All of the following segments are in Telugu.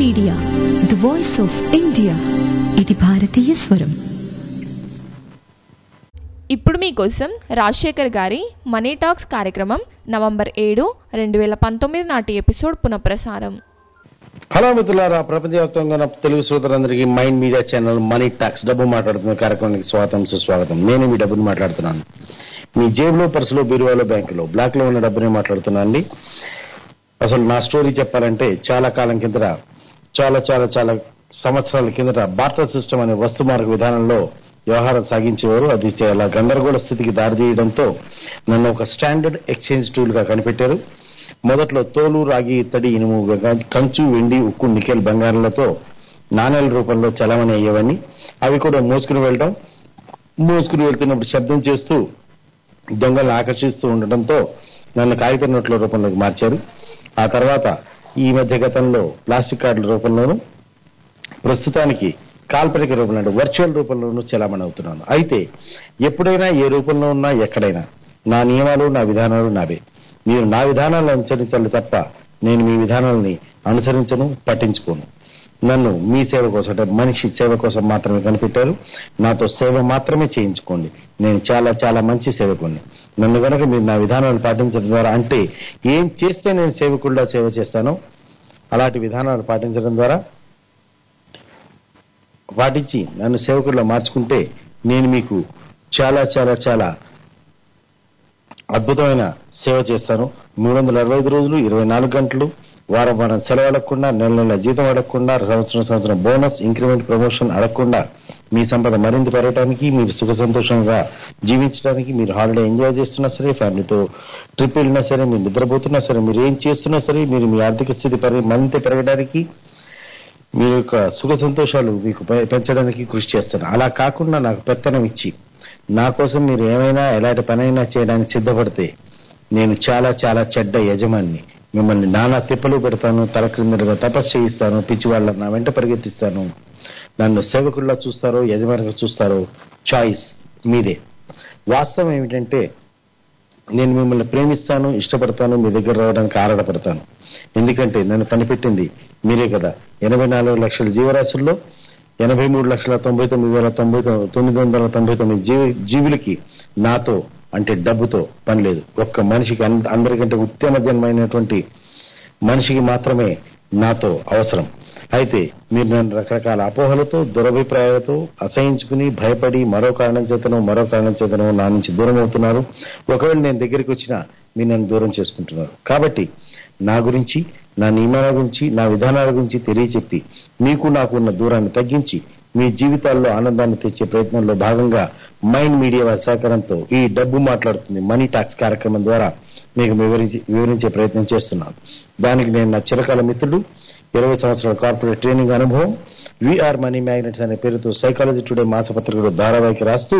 Media the voice of India ఇది భారతీయ స్వరం ఇప్పుడు మీకోసం రాజశేఖర్ గారి మనీ టాక్స్ కార్యక్రమం నవంబర్ ఏడు రెండు వేల పంతొమ్మిది నాటి ఎపిసోడ్ పునఃప్రసారం హలో మిత్రులారా ప్రపంచవ్యాప్తంగా ఉన్న తెలుగు శ్రోతలందరికీ mind media channel money talks డబ్బు మాట్లాడుతున్న కార్యక్రమానికి స్వాగతం సుస్వాగతం నేను మీ డబ్బుని మాట్లాడుతున్నాను మీ జేబులో పర్సులో బీరువాలో బ్యాంకులో బ్లాక్ లో ఉన్న డబ్బుని మాట్లాడుతున్నాను అండి అసలు నా స్టోరీ చెప్పాలంటే చాలా కాలం కిందట చాలా చాలా చాలా సంవత్సరాల కిందట బార్టర్ సిస్టమ్ అనే వస్తు మార్గ విధానంలో వ్యవహారం సాగించేవారు అది చాలా గందరగోళ స్థితికి దారితీయడంతో నన్ను ఒక స్టాండర్డ్ ఎక్స్చేంజ్ టూల్ గా కనిపెట్టారు మొదట్లో తోలు రాగి ఇత్తడి ఇనుము గ- కంచు వెండి ఉక్కు నికెల్ బంగారాలతో నాణేల రూపంలో చలమని అయ్యేవని అవి కూడా మోసుకుని వెళ్ళడం మోసుకుని వెళ్తున్నప్పుడు శబ్దం చేస్తూ దొంగలను ఆకర్షిస్తూ ఉండటంతో నన్ను కాగిత నోట్ల రూపంలోకి మార్చారు ఆ తర్వాత ఈ మధ్య గతంలో ప్లాస్టిక్ కార్డుల రూపంలోనూ ప్రస్తుతానికి కాల్పనిక రూపంలో అంటే వర్చువల్ రూపంలోనూ చలామణి అవుతున్నాను అయితే ఎప్పుడైనా ఏ రూపంలో ఉన్నా ఎక్కడైనా నా నియమాలు నా విధానాలు నావే మీరు నా విధానాలను అనుసరించాలి తప్ప నేను మీ విధానాలని అనుసరించను పట్టించుకోను నన్ను మీ సేవ కోసం అంటే మనిషి సేవ కోసం మాత్రమే కనిపెట్టారు నాతో సేవ మాత్రమే చేయించుకోండి నేను చాలా చాలా మంచి సేవకుణ్ణి నన్ను గనక మీరు నా విధానాలను పాటించడం ద్వారా అంటే ఏం చేస్తే నేను సేవకుడిలా సేవ చేస్తానో అలాంటి విధానాలు పాటించడం ద్వారా పాటించి నన్ను సేవకుడిలో మార్చుకుంటే నేను మీకు చాలా చాలా చాలా అద్భుతమైన సేవ చేస్తాను మూడు వందల అరవై ఐదు రోజులు ఇరవై నాలుగు గంటలు వారం వారం సెలవు అడగకుండా నెల నెల జీతం అడగకుండా సంవత్సరం సంవత్సరం బోనస్ ఇంక్రిమెంట్ ప్రమోషన్ అడగకుండా మీ సంపద మరింత పెరగడానికి మీరు సుఖ సంతోషంగా జీవించడానికి మీరు హాలిడే ఎంజాయ్ చేస్తున్నా సరే ఫ్యామిలీతో ట్రిప్ వెళ్ళినా సరే మీరు నిద్రపోతున్నా సరే మీరు ఏం చేస్తున్నా సరే మీరు మీ ఆర్థిక స్థితి పరి మరింత పెరగడానికి మీ యొక్క సుఖ సంతోషాలు మీకు పె- పెంచడానికి కృషి చేస్తాను అలా కాకుండా నాకు పెత్తనం ఇచ్చి నా కోసం మీరు ఏమైనా ఎలాంటి పనైనా చేయడానికి సిద్ధపడితే నేను చాలా చాలా చెడ్డ యజమాని మిమ్మల్ని నానా తిప్పలు పెడతాను తల క్రిందలుగా తపస్సు చేయిస్తాను పిచ్చి వాళ్ళ నా వెంట పరిగెత్తిస్తాను నన్ను సేవకుల్లా చూస్తారో యజమానిగా చూస్తారో చాయిస్ మీదే వాస్తవం ఏమిటంటే నేను మిమ్మల్ని ప్రేమిస్తాను ఇష్టపడతాను మీ దగ్గర రావడానికి ఆరాటపడతాను ఎందుకంటే నన్ను కనిపెట్టింది మీరే కదా ఎనభై నాలుగు లక్షల జీవరాశుల్లో ఎనభై మూడు లక్షల తొంభై తొమ్మిది వేల తొంభై తొమ్మిది తొమ్మిది వందల తొంభై తొమ్మిది జీవి జీవులకి నాతో అంటే డబ్బుతో పని లేదు ఒక్క మనిషికి అంద- అందరికంటే ఉత్తమ జన్మైనటువంటి మనిషికి మాత్రమే నాతో అవసరం అయితే మీరు నన్ను రకరకాల అపోహలతో దురభిప్రాయాలతో అసహించుకుని భయపడి మరో కారణం చేతనో మరో కారణం చేతనో నా నుంచి దూరం అవుతున్నారు ఒకవేళ నేను దగ్గరికి వచ్చినా మీరు నన్ను దూరం చేసుకుంటున్నారు కాబట్టి నా గురించి నా నియమాల గురించి నా విధానాల గురించి తెలియచెప్పి మీకు నాకు ఉన్న దూరాన్ని తగ్గించి మీ జీవితాల్లో ఆనందాన్ని తెచ్చే ప్రయత్నంలో భాగంగా మైండ్ మీడియా వారి సహకారంతో ఈ డబ్బు మాట్లాడుతుంది మనీ టాక్స్ కార్యక్రమం ద్వారా మీకు వివరించి వివరించే ప్రయత్నం చేస్తున్నాను దానికి నేను నా చిరకాల మిత్రుడు ఇరవై సంవత్సరాల కార్పొరేట్ ట్రైనింగ్ అనుభవం విఆర్ మనీ మ్యాగ్నెట్స్ అనే పేరుతో సైకాలజీ టుడే మాసపత్రికలో ధారావాహిక రాస్తూ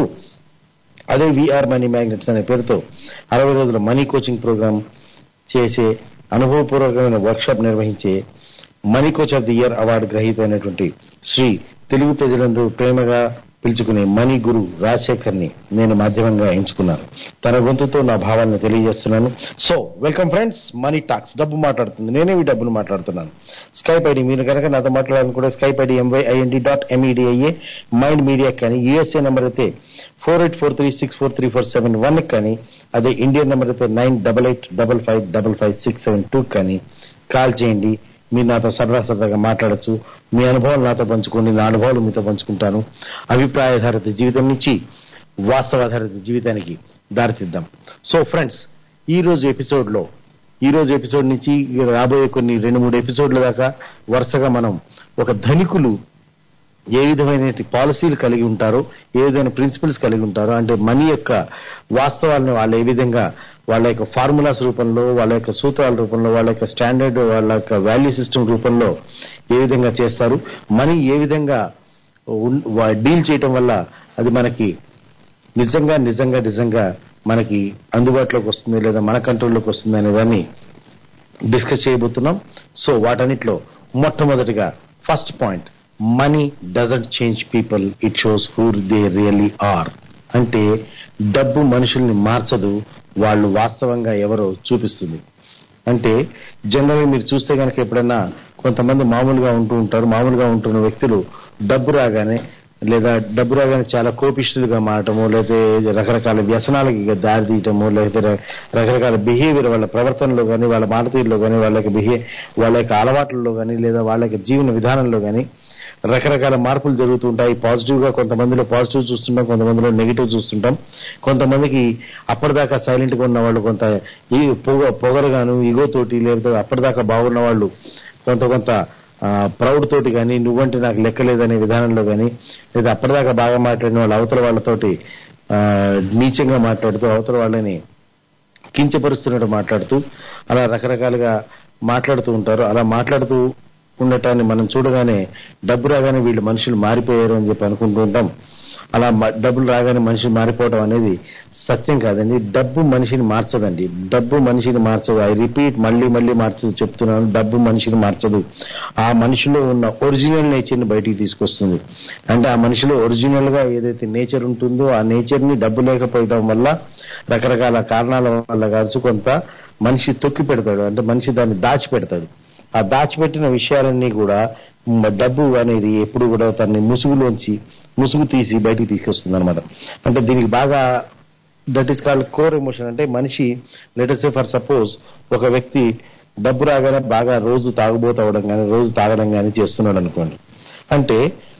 అదే విఆర్ మనీ మ్యాగ్నెట్స్ అనే పేరుతో అరవై రోజుల మనీ కోచింగ్ ప్రోగ్రామ్ చేసే అనుభవపూర్వకమైన వర్క్షాప్ నిర్వహించే money coach of the year award గ్రహీత అయినటువంటి శ్రీ తెలుగు ప్రజలందరూ ప్రేమగా పిలుచుకునే మనీ గురు రాజశేఖర్ ని నేను మాధ్యమంగా ఎంచుకున్నాను తన గొంతుతో నా భావాలను తెలియజేస్తున్నాను so welcome friends money talks డబ్బు మాట్లాడుతుంది నేనే ఈ డబ్బును మాట్లాడుతున్నాను స్కైప్ ఐడి మీరు కనుక నాతో మాట్లాడాలనుకుంటే Skype ID MYIND dot MEDIA mind media కానీ యూఎస్ఏ నెంబర్ అయితే four eight four three six four three four seven one కానీ అదే ఇండియన్ నెంబర్ అయితే nine double eight double five double five six seven two కానీ కాల్ చేయండి మీరు నాతో సరదా సరదాగా మాట్లాడొచ్చు మీ అనుభవాలు నాతో పంచుకోండి నా అనుభవాలు మీతో పంచుకుంటాను అభిప్రాయాధారిత జీవితం నుంచి వాస్తవాధారిత జీవితానికి దారితీద్దాం సో ఫ్రెండ్స్ ఈ రోజు ఎపిసోడ్ లో ఈ రోజు ఎపిసోడ్ నుంచి రాబోయే కొన్ని రెండు మూడు ఎపిసోడ్ల దాకా వరుసగా మనం ఒక ధనికులు ఏ విధమైన పాలసీలు కలిగి ఉంటారో ఏ విధమైన ప్రిన్సిపల్స్ కలిగి ఉంటారో అంటే మనీ యొక్క వాస్తవాలను వాళ్ళు ఏ విధంగా వాళ్ళ యొక్క ఫార్ములాస్ రూపంలో వాళ్ళ యొక్క సూత్రాల రూపంలో వాళ్ళ యొక్క స్టాండర్డ్ వాళ్ళ యొక్క వాల్యూ సిస్టమ్ రూపంలో ఏ విధంగా చేస్తారు మనీ ఏ విధంగా డీల్ చేయటం వల్ల అది మనకి నిజంగా నిజంగా నిజంగా మనకి అందుబాటులోకి వస్తుంది లేదా మన కంట్రోల్లోకి వస్తుంది అనే దాన్ని డిస్కస్ చేయబోతున్నాం సో వాటన్నిటిలో మొట్టమొదటిగా first point money doesn't change people it shows who they really are అంటే డబ్బు మనుషుల్ని మార్చదు వాళ్ళు వాస్తవంగా ఎవరో చూపిస్తుంది అంటే జనరల్ మీరు చూస్తే కనుక ఎప్పుడైనా కొంతమంది మామూలుగా ఉంటూ ఉంటారు మామూలుగా ఉంటున్న వ్యక్తులు డబ్బు రాగానే లేదా డబ్బు రాగానే చాలా కోపిష్ఠులుగా మారటము లేకపోతే రకరకాల వ్యసనాలకి దారి తీయటము లేకపోతే ర- రకరకాల బిహేవియర్ వాళ్ళ ప్రవర్తనలో కానీ వాళ్ళ మాట తీరులో కానీ వాళ్ళ యొక్క బిహే వాళ్ళ యొక్క అలవాట్లలో కానీ లేదా వాళ్ళ యొక్క జీవన విధానంలో కానీ రకరకాల మార్పులు జరుగుతూ ఉంటాయి పాజిటివ్ గా కొంతమందిలో పాజిటివ్ చూస్తుంటాం కొంతమందిలో నెగిటివ్ చూస్తుంటాం కొంతమందికి అప్పటిదాకా సైలెంట్ గా ఉన్న వాళ్ళు కొంత ఈ పొగ పొగరుగాను ఈగో తోటి లేకపోతే అప్పటిదాకా బాగున్న వాళ్ళు కొంత కొంత ప్రౌడ్ తోటి కానీ నువ్వంటే నాకు లెక్కలేదనే విధానంలో కానీ లేదా అప్పటిదాకా బాగా మాట్లాడిన వాళ్ళు అవతల వాళ్ళతోటి ఆ, నీచంగా మాట్లాడుతూ అవతల వాళ్ళని కించపరుస్తున్నట్టు మాట్లాడుతూ అలా రకరకాలుగా మాట్లాడుతూ ఉంటారు అలా మాట్లాడుతూ ఉండటాన్ని మనం చూడగానే డబ్బు రాగానే వీళ్ళు మనుషులు మారిపోయారు అని చెప్పి అనుకుంటూ ఉంటాం అలా మ- డబ్బులు రాగానే మనిషి మారిపోవడం అనేది సత్యం కాదండి డబ్బు మనిషిని మార్చదండి డబ్బు మనిషిని మార్చదు ఐ రిపీట్ మళ్ళీ మళ్ళీ మార్చదు చెప్తున్నాను డబ్బు మనిషిని మార్చదు ఆ మనిషిలో ఉన్న ఒరిజినల్ నేచర్ ని బయటికి తీసుకొస్తుంది అంటే ఆ మనిషిలో ఒరిజినల్ గా ఏదైతే నేచర్ ఉంటుందో ఆ నేచర్ ని డబ్బు లేకపోవడం వల్ల రకరకాల కారణాల వల్ల కావచ్చు కొంత మనిషి తొక్కి పెడతాడు అంటే మనిషి దాన్ని దాచి పెడతాడు ఆ దాచిపెట్టిన విషయాలన్నీ కూడా మ- డబ్బు అనేది ఎప్పుడు కూడా తన ముసుగులోంచి ముసుగు తీసి బయటికి తీసుకొస్తుంది అనమాట అంటే దీనికి బాగా that is called core emotion అంటే మనిషి లెటర్సే ఫర్ సపోజ్ ఒక వ్యక్తి డబ్బు రాగానే బాగా రోజు తాగుబోతు అవడం కానీ రోజు తాగడం కానీ చేస్తున్నాడు అనుకోండి అంటే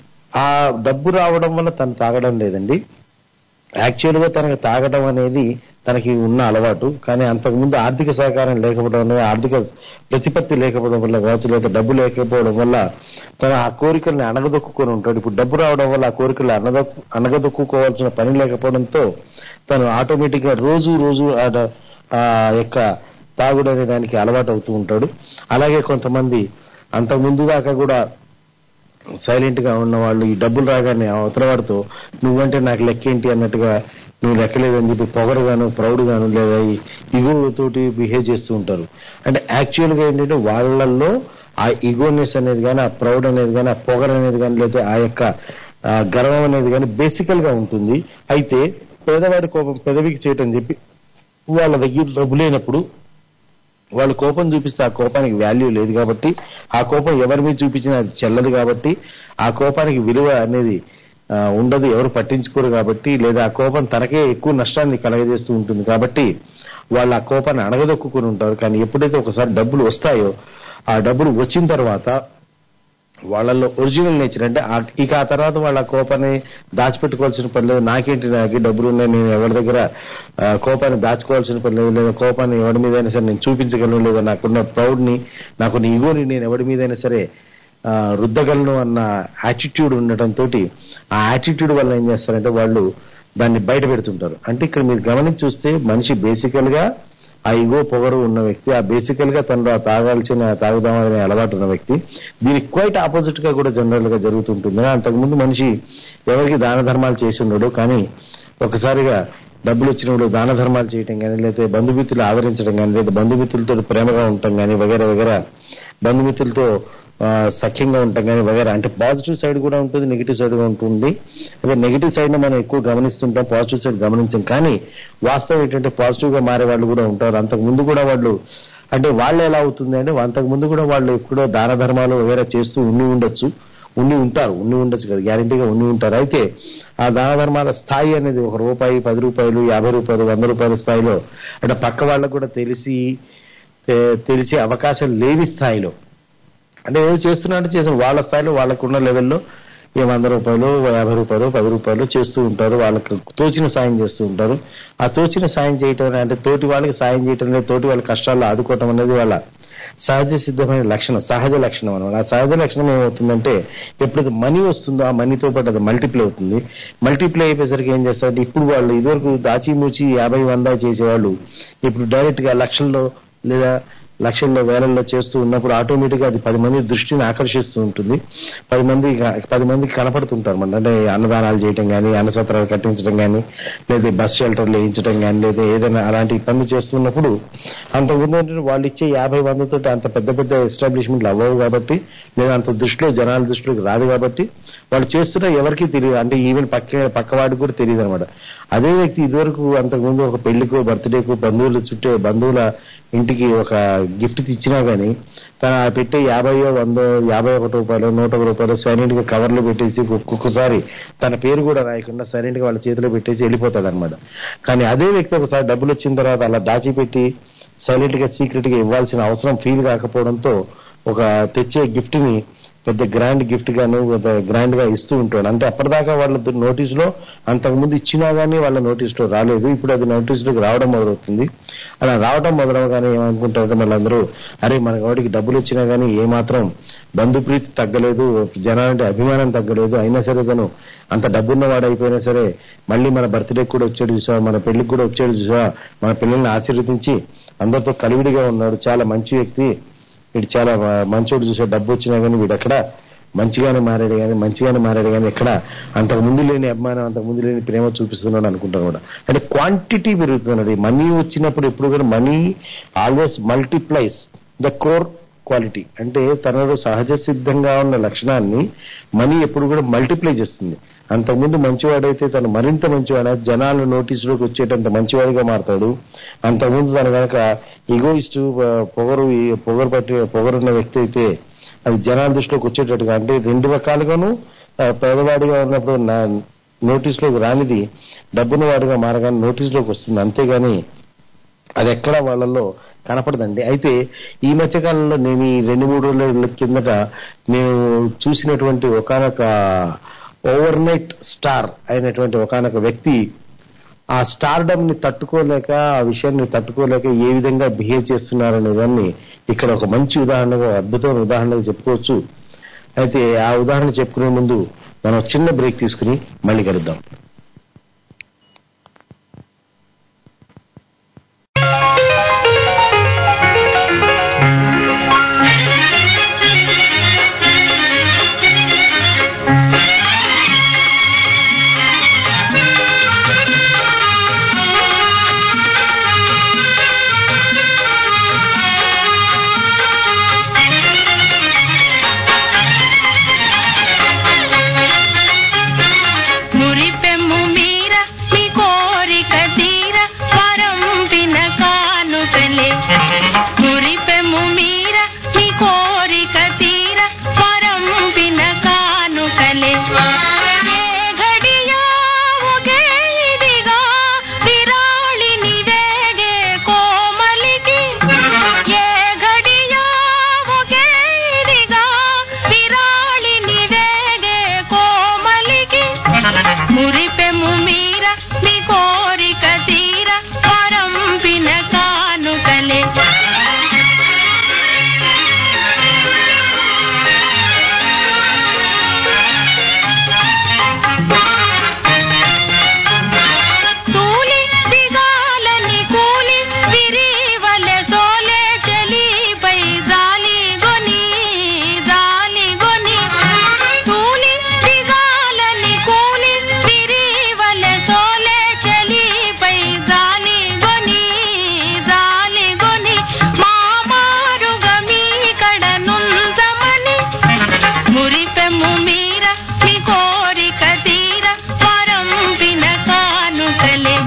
ఆ డబ్బు రావడం వల్ల తను తాగడం లేదండి యాక్చువల్ గా తనకు తాగడం అనేది తనకి ఉన్న అలవాటు కానీ అంతకుముందు ఆర్థిక సహకారం లేకపోవడం వల్ల ఆర్థిక ప్రతిపత్తి లేకపోవడం వల్ల కావచ్చు లేక డబ్బు లేకపోవడం వల్ల తన ఆ కోరికల్ని అణగదొక్కుకొని ఉంటాడు ఇప్పుడు డబ్బు రావడం వల్ల ఆ కోరికలు అనదొక్కు అణగదొక్కుకోవాల్సిన పని లేకపోవడంతో తను ఆటోమేటిక్ గా రోజు రోజు ఆ డ- ఆ యొక్క తాగుడు అనే దానికి అలవాటు అవుతూ ఉంటాడు అలాగే కొంతమంది అంతకు ముందు దాకా కూడా సైలెంట్ గా ఉన్న వాళ్ళు ఈ డబ్బులు రాగానే అవతల వాడితో నువ్వంటే నాకు లెక్కేంటి అన్నట్టుగా నువ్వు లెక్కలేదని చెప్పి పొగరుగాను ప్రౌడ్ గాను లేదా ఈ ఇగో తోటి బిహేవ్ చేస్తూ ఉంటారు అంటే యాక్చువల్ గా ఏంటంటే వాళ్ళల్లో ఆ ఇగోనెస్ అనేది కానీ ఆ ప్రౌడ్ అనేది కానీ ఆ పొగర్ అనేది కానీ లేదా ఆ యొక్క ఆ, గర్వం అనేది కానీ బేసికల్ గా ఉంటుంది అయితే పేదవాడి కోపం పెదవికి చేయటం చెప్పి వాళ్ళ దగ్గర డబ్బు లేనప్పుడు వాళ్ళు కోపం చూపిస్తే ఆ కోపానికి వాల్యూ లేదు కాబట్టి ఆ కోపం ఎవరి మీద చూపించినా అది చెల్లదు కాబట్టి ఆ కోపానికి విలువ అనేది ఆ, ఉండదు ఎవరు పట్టించుకోరు కాబట్టి లేదా ఆ కోపం తనకే ఎక్కువ నష్టాన్ని కలగజేస్తూ ఉంటుంది కాబట్టి వాళ్ళు ఆ కోపాన్ని అణగదొక్కుని ఉంటారు కానీ ఎప్పుడైతే ఒకసారి డబ్బులు వస్తాయో ఆ డబ్బులు వచ్చిన తర్వాత వాళ్ళల్లో ఒరిజినల్ నేచర్ అంటే ఆ- ఇక ఆ తర్వాత వాళ్ళ ఆ కోపాన్ని దాచిపెట్టుకోవాల్సిన పని లేదు నాకేంటి నాకు డబ్బులు ఉన్నాయి నేను ఎవరి దగ్గర ఆ, కోపాన్ని దాచుకోవాల్సిన పని లేదు లేదా కోపాన్ని ఎవరి మీదైనా సరే నేను చూపించగలను లేదా నాకున్న ప్రౌడ్ ని నాకున్న ఈగోని నేను ఎవరి మీదైనా సరే ఆ, రుద్దగలను అన్న యాటిట్యూడ్ ఉండటం తోటి ఆ యాటిట్యూడ్ వల్ల ఏం చేస్తారంటే వాళ్ళు దాన్ని బయట పెడుతుంటారు అంటే ఇక్కడ మీరు గమనించి చూస్తే మనిషి బేసికల్ గా ఆ ఇగో పొగరు ఉన్న వ్యక్తి ఆ బేసికల్ గా తనలో ఆ తాగాల్సిన తాగుదామనే అలవాటు ఉన్న వ్యక్తి దీనికి క్వైట్ ఆపోజిట్ గా కూడా జనరల్ గా జరుగుతుంటుంది అంతకుముందు మనిషి ఎవరికి దాన ధర్మాలు చేసి ఉన్నాడు కానీ ఒకసారిగా డబ్బులు వచ్చినప్పుడు దాన ధర్మాలు చేయటం కానీ లేకపోతే బంధుమిత్రులు ఆదరించడం కానీ లేదా బంధుమిత్రులతో ప్రేమగా ఉండటం కానీ వగేరా వగేరా బంధుమిత్రులతో ఆ, సఖ్యంగా ఉంటాం కానీ వగేరా అంటే పాజిటివ్ సైడ్ కూడా ఉంటుంది నెగిటివ్ సైడ్ కూడా ఉంటుంది అదే నెగిటివ్ సైడ్ ని మనం ఎక్కువ గమనిస్తుంటాం పాజిటివ్ సైడ్ గమనించాం కానీ వాస్తవం ఏంటంటే పాజిటివ్ గా మారే వాళ్ళు కూడా ఉంటారు అంతకు ముందు కూడా వాళ్ళు అంటే వాళ్ళు ఎలా అవుతుంది అంటే అంతకు ముందు కూడా వాళ్ళు ఎప్పుడో దాన ధర్మాలు వగేరా చేస్తూ ఉండి ఉండొచ్చు ఉండి ఉంటారు ఉండి ఉండొచ్చు కదా గ్యారంటీగా ఉండి ఉంటారు అయితే ఆ దాన ధర్మాల స్థాయి అనేది ఒక రూపాయి పది రూపాయలు యాభై రూపాయలు వంద రూపాయల స్థాయిలో అంటే పక్క వాళ్ళకు కూడా తెలిసి ఏ, తెలిసే అవకాశం లేని స్థాయిలో అంటే ఏదో చేస్తున్నట్టు చేసిన వాళ్ళ స్థాయిలో వాళ్ళకున్న లెవెల్లో ఏ వంద రూపాయలు యాభై రూపాయలు పది రూపాయలు చేస్తూ ఉంటారు వాళ్ళకి తోచిన సాయం చేస్తూ ఉంటారు ఆ తోచిన సాయం చేయటం అనే- అంటే తోటి వాళ్ళకి సాయం చేయటం లేదు తోటి వాళ్ళ కష్టాల్లో ఆదుకోవటం అనేది వాళ్ళ సహజ సిద్ధమైన లక్షణం సహజ లక్షణం అనమాట ఆ సహజ లక్షణం ఏమవుతుందంటే ఎప్పుడైతే మనీ వస్తుందో ఆ మనీతో పాటు అది మల్టిప్లై అవుతుంది మల్టిప్లై అయిపోయేసరికి ఏం చేస్తారంటే ఇప్పుడు వాళ్ళు ఇదివరకు దాచిమూచి యాభై వంద చేసేవాళ్ళు ఇప్పుడు డైరెక్ట్ గా లక్షల్లో లేదా లక్షల్లో వేలల్లో చేస్తూ ఉన్నప్పుడు ఆటోమేటిక్ గా అది పది మంది దృష్టిని ఆకర్షిస్తూ ఉంటుంది పది మంది పది మందికి కనపడుతుంటారు మన అంటే అన్నదానాలు చేయటం కానీ అన్నసత్రాలు కట్టించడం కానీ లేదా బస్ షెల్టర్లు వేయించడం కానీ లేదా ఏదైనా అలాంటి పనులు చేస్తున్నప్పుడు అంతకుముందు ఏంటంటే వాళ్ళు ఇచ్చే యాభై వందతో అంత పెద్ద పెద్ద ఎస్టాబ్లిష్మెంట్లు అవ్వవు కాబట్టి లేదా అంత దృష్టిలో జనాల దృష్టిలోకి రాదు కాబట్టి వాళ్ళు చేస్తున్న ఎవరికీ తెలియదు అంటే ఈవెన్ పక్క పక్కవాడికి కూడా తెలియదు అనమాట అదే వ్యక్తి ఇదివరకు అంతకుముందు ఒక పెళ్లికో బర్త్డేకో బంధువుల చుట్టే బంధువుల ఇంటికి ఒక గిఫ్ట్ ఇచ్చినా గానీ తన పెట్టే యాభైయో వందో యాభై ఒకటి రూపాయలు నూట ఒక రూపాయలు సైలెంట్ గా కవర్లు పెట్టేసి ఒక్కొక్కసారి తన పేరు కూడా రాయకుండా సైలెంట్ గా వాళ్ళ చేతిలో పెట్టేసి వెళ్ళిపోతాడు అనమాట కానీ అదే వ్యక్తి ఒకసారి డబ్బులు వచ్చిన తర్వాత అలా దాచిపెట్టి సైలెంట్ గా సీక్రెట్ గా ఇవ్వాల్సిన అవసరం ఫీల్ కాకపోవడంతో ఒక తెచ్చే గిఫ్ట్ ని పెద్ద గ్రాండ్ గిఫ్ట్ గాను పెద్ద గ్రాండ్ గా ఇస్తూ ఉంటాడు అంటే అప్పటిదాకా వాళ్ళ నోటీస్ లో అంతకు ముందు ఇచ్చినా గానీ వాళ్ళ నోటీస్ లో రాలేదు ఇప్పుడు అది నోటీస్ లోకి రావడం మొదలవుతుంది అలా రావడం మొదలవగానే ఏమనుకుంటారంటే వాళ్ళందరూ అరే మన వాడికి డబ్బులు వచ్చినా గానీ ఏమాత్రం బంధుప్రీతి తగ్గలేదు జనాలంటే అభిమానం తగ్గలేదు అయినా సరే తను అంత డబ్బున్న వాడు అయిపోయినా సరే మళ్ళీ మన బర్త్డే కూడా వచ్చాడు చూసా మన పెళ్లికి కూడా వచ్చాడు చూసా మన పిల్లల్ని ఆశీర్వదించి అందరితో కలివిడిగా ఉన్నాడు చాలా మంచి వ్యక్తి వీడు చాలా మ- మంచోడు చూసే డబ్బు వచ్చినా కానీ వీడు ఎక్కడ మంచిగానే మారాడు కానీ మంచిగానే మారాడు కానీ ఎక్కడ అంతకు ముందు లేని అభిమానం అంతకు ముందు లేని ప్రేమ చూపిస్తున్నాడు అనుకుంటాను కూడా అంటే క్వాంటిటీ పెరుగుతున్నది మనీ వచ్చినప్పుడు ఎప్పుడు కూడా money always multiplies the core quality అంటే తనలో సహజ సిద్ధంగా ఉన్న లక్షణాన్ని మనీ ఎప్పుడు కూడా మల్టిప్లై చేస్తుంది అంతకుముందు మంచివాడైతే తను మరింత మంచివాడ జనాల నోటీసులోకి వచ్చేటంత మంచివాడిగా మారతాడు అంతకుముందు తను కనుక ఈగోయిస్ట్ పొగరు ఈ పొగరు పట్టి పొగరున్న వ్యక్తి అయితే అది జనాల దృష్టిలోకి వచ్చేటట్టుగా అంటే రెండు రకాలుగాను ఆ, పేదవాడిగా ఉన్నప్పుడు నా నోటీసులోకి రానిది డబ్బున్న వాడిగా మారగానే నోటీసులోకి వస్తుంది అంతేగాని అది ఎక్కడ వాళ్ళలో కనపడదండి అయితే ఈ మధ్య కాలంలో నేను ఈ రెండు మూడు రోజుల కిందట నేను చూసినటువంటి ఒకనొక ఓవర్ నైట్ స్టార్ అయినటువంటి ఒకనొక వ్యక్తి ఆ స్టార్డమ్ ని తట్టుకోలేక ఆ విషయాన్ని తట్టుకోలేక ఏ విధంగా బిహేవ్ చేస్తున్నారనే దాన్ని ఇక్కడ ఒక మంచి ఉదాహరణగా అద్భుతమైన ఉదాహరణగా చెప్పుకోవచ్చు అయితే ఆ ఉదాహరణ చెప్పుకునే ముందు మనం ఒక చిన్న బ్రేక్ తీసుకుని మళ్ళీ కలుద్దాం మురిపెమ్ము మీర మీ కోరిక తీర వరం పిన కానుకలే మురిపెమ్ము మీర మీ కోరిక తీర వరం పిన కానుకలే ఏ ఘడియా ఒకే ఇదిగా విరాళిని వేగే కోమలికి ఏ ఘడియా ఒకే ఇదిగా విరాళిని వేగే కోమలికి మురిపెము మీర మీ కోరిక తీర వరం పిన కానుకలే తూలి దిగాలని కూలి విరివలె సోలే చలిపై జాలి గొని జాలి గొని తూలి దిగాలని కూలి విరివలె సోలే చలిపై జాలి గొని జాలి గొని మామారుగా మీ కడ నుంచమని మురిపెమ్ము మీర మీ కోరిక తీర వరం పిన కానుకలే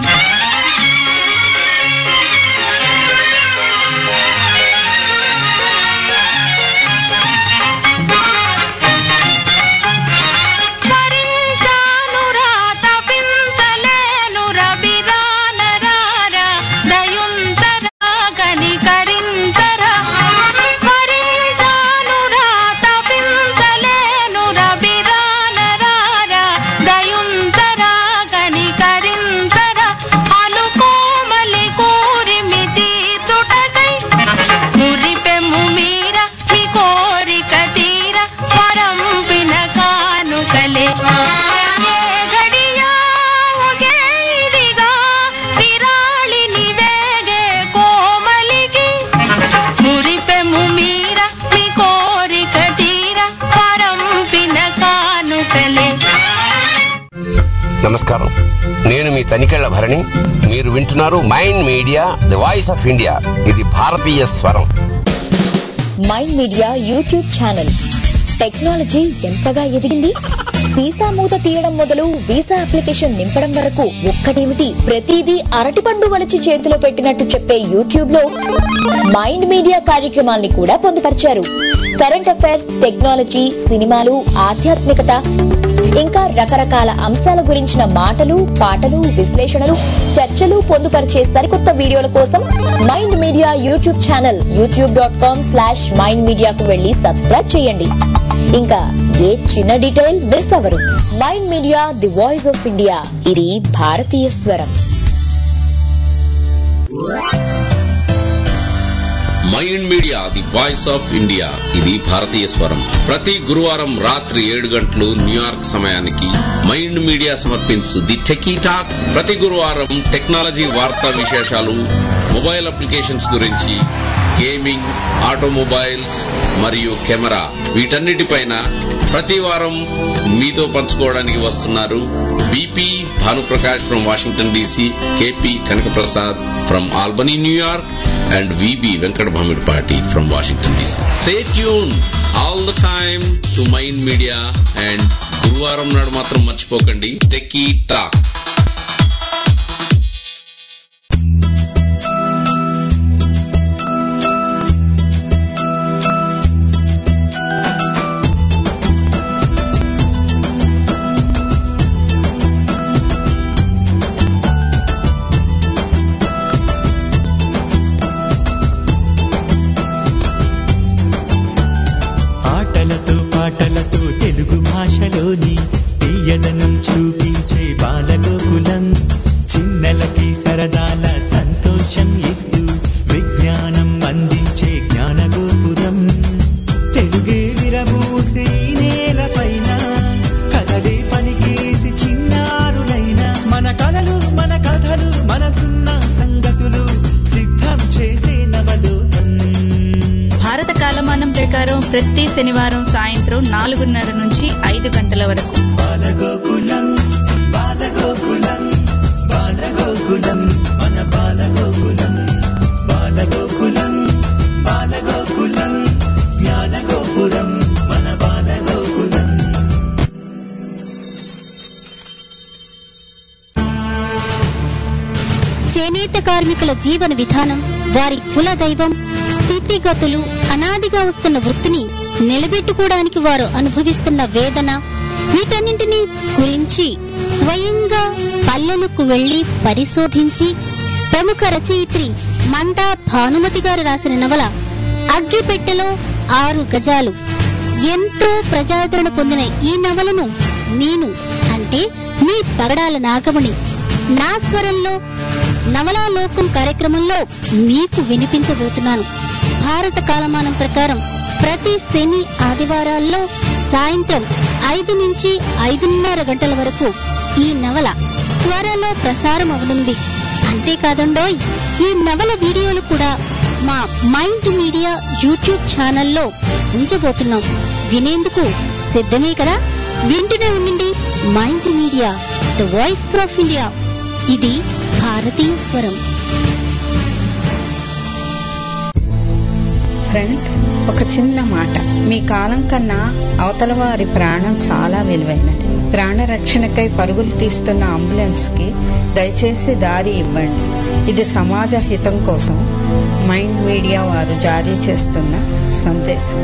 వరించానురా తపించలేనురా బిరానరారా దయుంతరా కనికరించరా వరించానురా తపించలేనురా బిరానరారా దయుంతరా కనికరించరా అనుకోమలి కూరిమి తీర్చుటకై మురిపెమ్ము మీర మీ కోరిక తీర వరం పిన కానుకలే ఏ గడియా ఒకే ఇదిగా విరాళిని వేగే కోమలికి మురిపెమ్ము మీర మీ కోరిక తీర వరం పిన కానుకలే నమస్కారం నేను మీ తనికెళ్ల భరణి మీరు వింటున్నారు mind media the voice of India ఇది భారతీయ స్వరం mind media YouTube channel technology ఎంతగా ఎదిగింది వీసా మూత తీయడం మొదలు వీసా అప్లికేషన్ నింపడం వరకు ఒక్కటేమిటి ప్రతిదీ అరటిపండు వలచి చేతిలో పెట్టినట్టు చెప్పే యూట్యూబ్ లో మైండ్ మీడియా కార్యక్రమాల్ని కూడా పొందుపరిచారు కరెంట్ అఫైర్స్ టెక్నాలజీ సినిమాలు ఆధ్యాత్మికత ఇంకా రకరకాల అంశాల గురించిన మాటలు పాటలు విశ్లేషణలు చర్చలు పొందుపరిచే సరికొత్త వీడియోల కోసం mind media YouTube channel YouTube dot com slash mind మీడియాకు వెళ్లి సబ్స్క్రైబ్ చేయండి ఇంకా ఏ చిన్న డీటెయిల్ మిస్ అవ్వరు mind media the voice of India ఇది భారతీయ స్వరం mind media the voice of India ఇది భారతీయ స్వరం ప్రతి గురువారం రాత్రి ఏడు గంటలు న్యూయార్క్ సమయానికి మైండ్ మీడియా సమర్పించు ది టెకీ టాక్ ప్రతి గురువారం టెక్నాలజీ వార్తా విశేషాలు మొబైల్ అప్లికేషన్స్ గురించి గేమింగ్ ఆటోమొబైల్స్ మరియు కెమెరా వీటన్నిటిపైన ప్రతి వారం మీతో పంచుకోవడానికి వస్తున్నారు BP Bhanuprakash from Washington DC KP Kanakaprasad from Albany New York and VB Venkata Bhamidipati from Washington DC stay tune all the time to mind media and గురువారం నాడు మాత్రం మర్చిపోకండి టెక్కీ టాక్ ఆటలతో పాటలతో తెలుగు భాషలోని తీయదనం చూపించే బాలగోకులం చిన్నలకి సరదాల సంతోషం ఇస్తూ విజ్ఞానం అందించే జ్ఞానగోపురం తెలుగే విరబూసే ఈ నేలపైన కథలే పలికేసి చిన్నారులైన మన కలలు మన కథలు మనసున్న సంగతులు సిద్ధం చేసే నవలోకం భారత కాలమానం ప్రకారం ప్రతి శనివారం సాయంత్రం నాలుగున్నర నుంచి ఐదు గంటల వరకు బాలగోకులం బాలగోకులం బాలగోకులం మన బాలగోకులం బాలగోకులం బాలగోకులం జ్ఞానగోపురం మన బాలగోకులం చేనేత కార్మికుల జీవన విధానం వారి కుల దైవం స్థితిగతులు అనాదిగా వస్తున్న వృత్తిని నిలబెట్టుకోవడానికి వారు అనుభవిస్తున్న వేదన వీటన్నింటినీ గురించి స్వయంగా పల్లెలకు వెళ్లి పరిశోధించి ప్రముఖ రచయిత్రి మందా భానుమతి గారు రాసిన నవల అగ్గిపెట్టెలో ఆరు గజాలు ఎంతో ప్రజాదరణ పొందిన ఈ నవలను నేను అంటే మీ పగడాల నాగమణి నా స్వరంలో నవలాలోకం కార్యక్రమంలో మీకు వినిపించబోతున్నాను భారత కాలమానం ప్రకారం ప్రతి శని ఆదివారాల్లో సాయంత్రం ఐదు నుంచి ఐదున్నర గంటల వరకు ఈ నవల త్వరలో ప్రసారం అవనుంది అంతేకాదండోయ్ ఈ నవల వీడియోలు కూడా మా మైండ్ మీడియా యూట్యూబ్ ఛానల్లో ఉంచబోతున్నాం వినేందుకు సిద్ధమే కదా వింటూనే ఉండండి mind media the voice of India ఇది భారతీయ స్వరం ఫ్రెండ్స్ ఒక చిన్న మాట మీ కాలం కన్నా అవతల వారి ప్రాణం చాలా విలువైనది ప్రాణ రక్షణకై పరుగులు తీస్తున్న అంబులెన్స్ కి దయచేసి దారి ఇవ్వండి ఇది సమాజ హితం కోసం మైండ్ మీడియా వారు జారీ చేస్తున్న సందేశం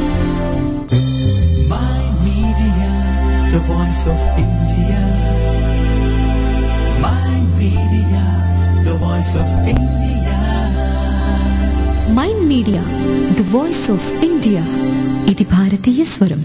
Media, the voice of India. Mind Media, the voice of India. Mind media the voice of India ఇది భారతీయ స్వరం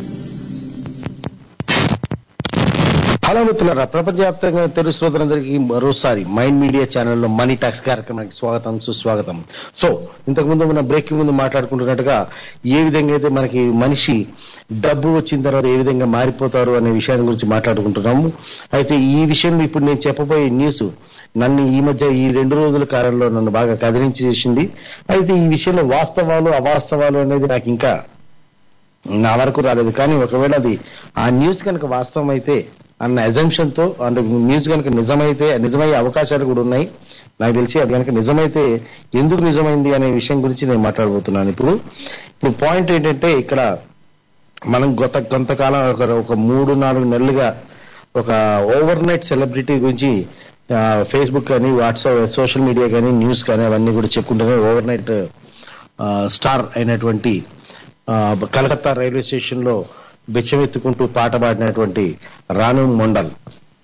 హలో మిత్రులారా ప్రపంచవ్యాప్తంగా తెలుగు శ్రోతలందరికీ మరోసారి మైండ్ మీడియా ఛానల్లో మనీ టాక్స్ కార్యక్రమానికి స్వాగతం సుస్వాగతం సో ఇంతకు ముందు మనం బ్రేకింగ్ ముందు మాట్లాడుకుంటున్నట్టుగా ఏ విధంగా అయితే మనకి మనిషి డబ్బు వచ్చిన తర్వాత ఏ విధంగా మారిపోతారు అనే విషయాన్ని గురించి మాట్లాడుకుంటున్నాము అయితే ఈ విషయంలో ఇప్పుడు నేను చెప్పబోయే న్యూస్ నన్ను ఈ మధ్య ఈ రెండు రోజుల కాలంలో నన్ను బాగా కదిలించి చేసింది అయితే ఈ విషయంలో వాస్తవాలు అవాస్తవాలు అనేది నాకు ఇంకా నా వరకు రాలేదు కానీ ఒకవేళ అది ఆ న్యూస్ కనుక వాస్తవం అయితే అన్న అజంప్షన్ తో అంటే న్యూస్ కనుక నిజమైతే నిజమయ్యే అవకాశాలు కూడా ఉన్నాయి నాకు తెలిసి అది కనుక నిజమైతే ఎందుకు నిజమైంది అనే విషయం గురించి నేను మాట్లాడబోతున్నాను ఇప్పుడు ఇప్పుడు పాయింట్ ఏంటంటే ఇక్కడ మనం గత కొంతకాలం ఒక ఒక మూడు నాలుగు నెలలుగా ఒక ఓవర్ నైట్ సెలబ్రిటీ గురించి ఆ, ఫేస్బుక్ కానీ వాట్సాప్ సోషల్ మీడియా కానీ న్యూస్ కానీ అవన్నీ కూడా చెప్పుకుంటూనే ఓవర్ నైట్ ఆ, స్టార్ అయినటువంటి ఆ, కలకత్తా రైల్వే స్టేషన్ లో బెచ్చమెత్తుకుంటూ పాట పాడినటువంటి రాను మొండల్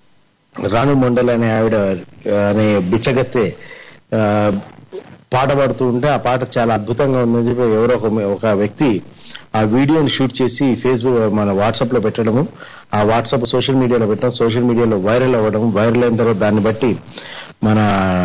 రాను మొండల్ అనే ఆవిడ ఆ, అనే బిచ్చగత్తె ఆ, పాట పాడుతూ ఉంటే ఆ పాట చాలా అద్భుతంగా ఉందని చెప్పి ఎవరో ఒక ఒక వ్యక్తి ఆ వీడియోని షూట్ చేసి ఫేస్బుక్ మన వాట్సాప్ లో పెట్టడము ఆ వాట్సాప్ సోషల్ మీడియాలో పెట్టడం సోషల్ మీడియాలో వైరల్ అవ్వడం వైరల్ అయిన తర్వాత దాన్ని బట్టి మన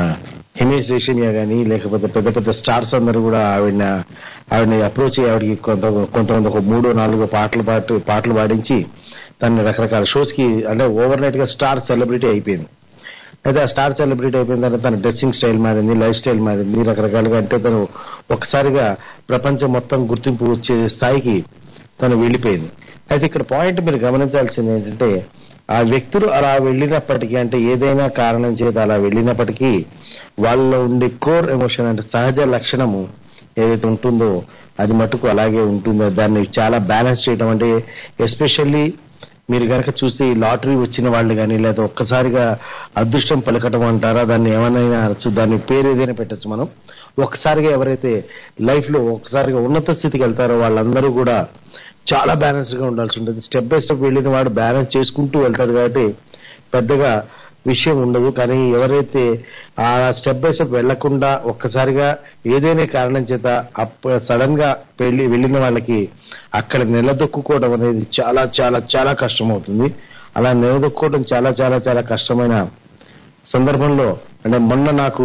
హిమేష్ రేషనియా గానీ లేకపోతే పెద్ద పెద్ద స్టార్స్ అందరూ కూడా ఆవిడ ఆవిడని అప్రోచ్ అయ్యి ఆవిడకి కొంత కొంతమంది ఒక మూడు నాలుగు పాటలు పాటు పాటలు పాడించి తన రకరకాల షోస్ కి అంటే ఓవర్ నైట్ గా స్టార్ సెలబ్రిటీ అయిపోయింది అయితే ఆ స్టార్ సెలబ్రిటీ అయిపోయిన తర్వాత తన డ్రెస్సింగ్ స్టైల్ మారింది లైఫ్ స్టైల్ మారింది రకరకాలుగా అంటే తను ఒకసారిగా ప్రపంచం మొత్తం గుర్తింపు వచ్చే స్థాయికి తను వెళ్ళిపోయింది అయితే ఇక్కడ పాయింట్ మీరు గమనించాల్సింది ఏంటంటే ఆ వ్యక్తులు అలా వెళ్ళినప్పటికీ అంటే ఏదైనా కారణం చేత అలా వెళ్ళినప్పటికీ వాళ్ళలో ఉండే కోర్ ఎమోషన్ అంటే సహజ లక్షణము ఏదైతే ఉంటుందో అది మటుకు అలాగే ఉంటుందో దాన్ని చాలా బ్యాలెన్స్ చేయడం అంటే ఎస్పెషల్లీ మీరు కనుక చూస్తే ఈ లాటరీ వచ్చిన వాళ్ళు కానీ లేదా ఒక్కసారిగా అదృష్టం పలకటం అంటారా దాన్ని ఏమైనా అనొచ్చు దాని పేరు ఏదైనా పెట్టచ్చు మనం ఒక్కసారిగా ఎవరైతే లైఫ్ లో ఒక్కసారిగా ఉన్నత స్థితికి వెళ్తారో వాళ్ళందరూ కూడా చాలా బ్యాలెన్స్డ్ గా ఉండాల్సి ఉంటుంది స్టెప్ బై స్టెప్ వెళ్ళిన వాడు బ్యాలెన్స్ చేసుకుంటూ వెళ్తాడు కాబట్టి పెద్దగా విషయం ఉండదు కానీ ఎవరైతే ఆ స్టెప్ బై స్టెప్ వెళ్లకుండా ఒక్కసారిగా ఏదైనా కారణం చేత సడన్ గా వెళ్ళి వెళ్ళిన వాళ్ళకి అక్కడ నిలదొక్కుకోవడం అనేది చాలా చాలా చాలా కష్టం అవుతుంది అలా నిలదొక్కుకోవడం చాలా చాలా చాలా కష్టమైన సందర్భంలో అంటే మొన్న నాకు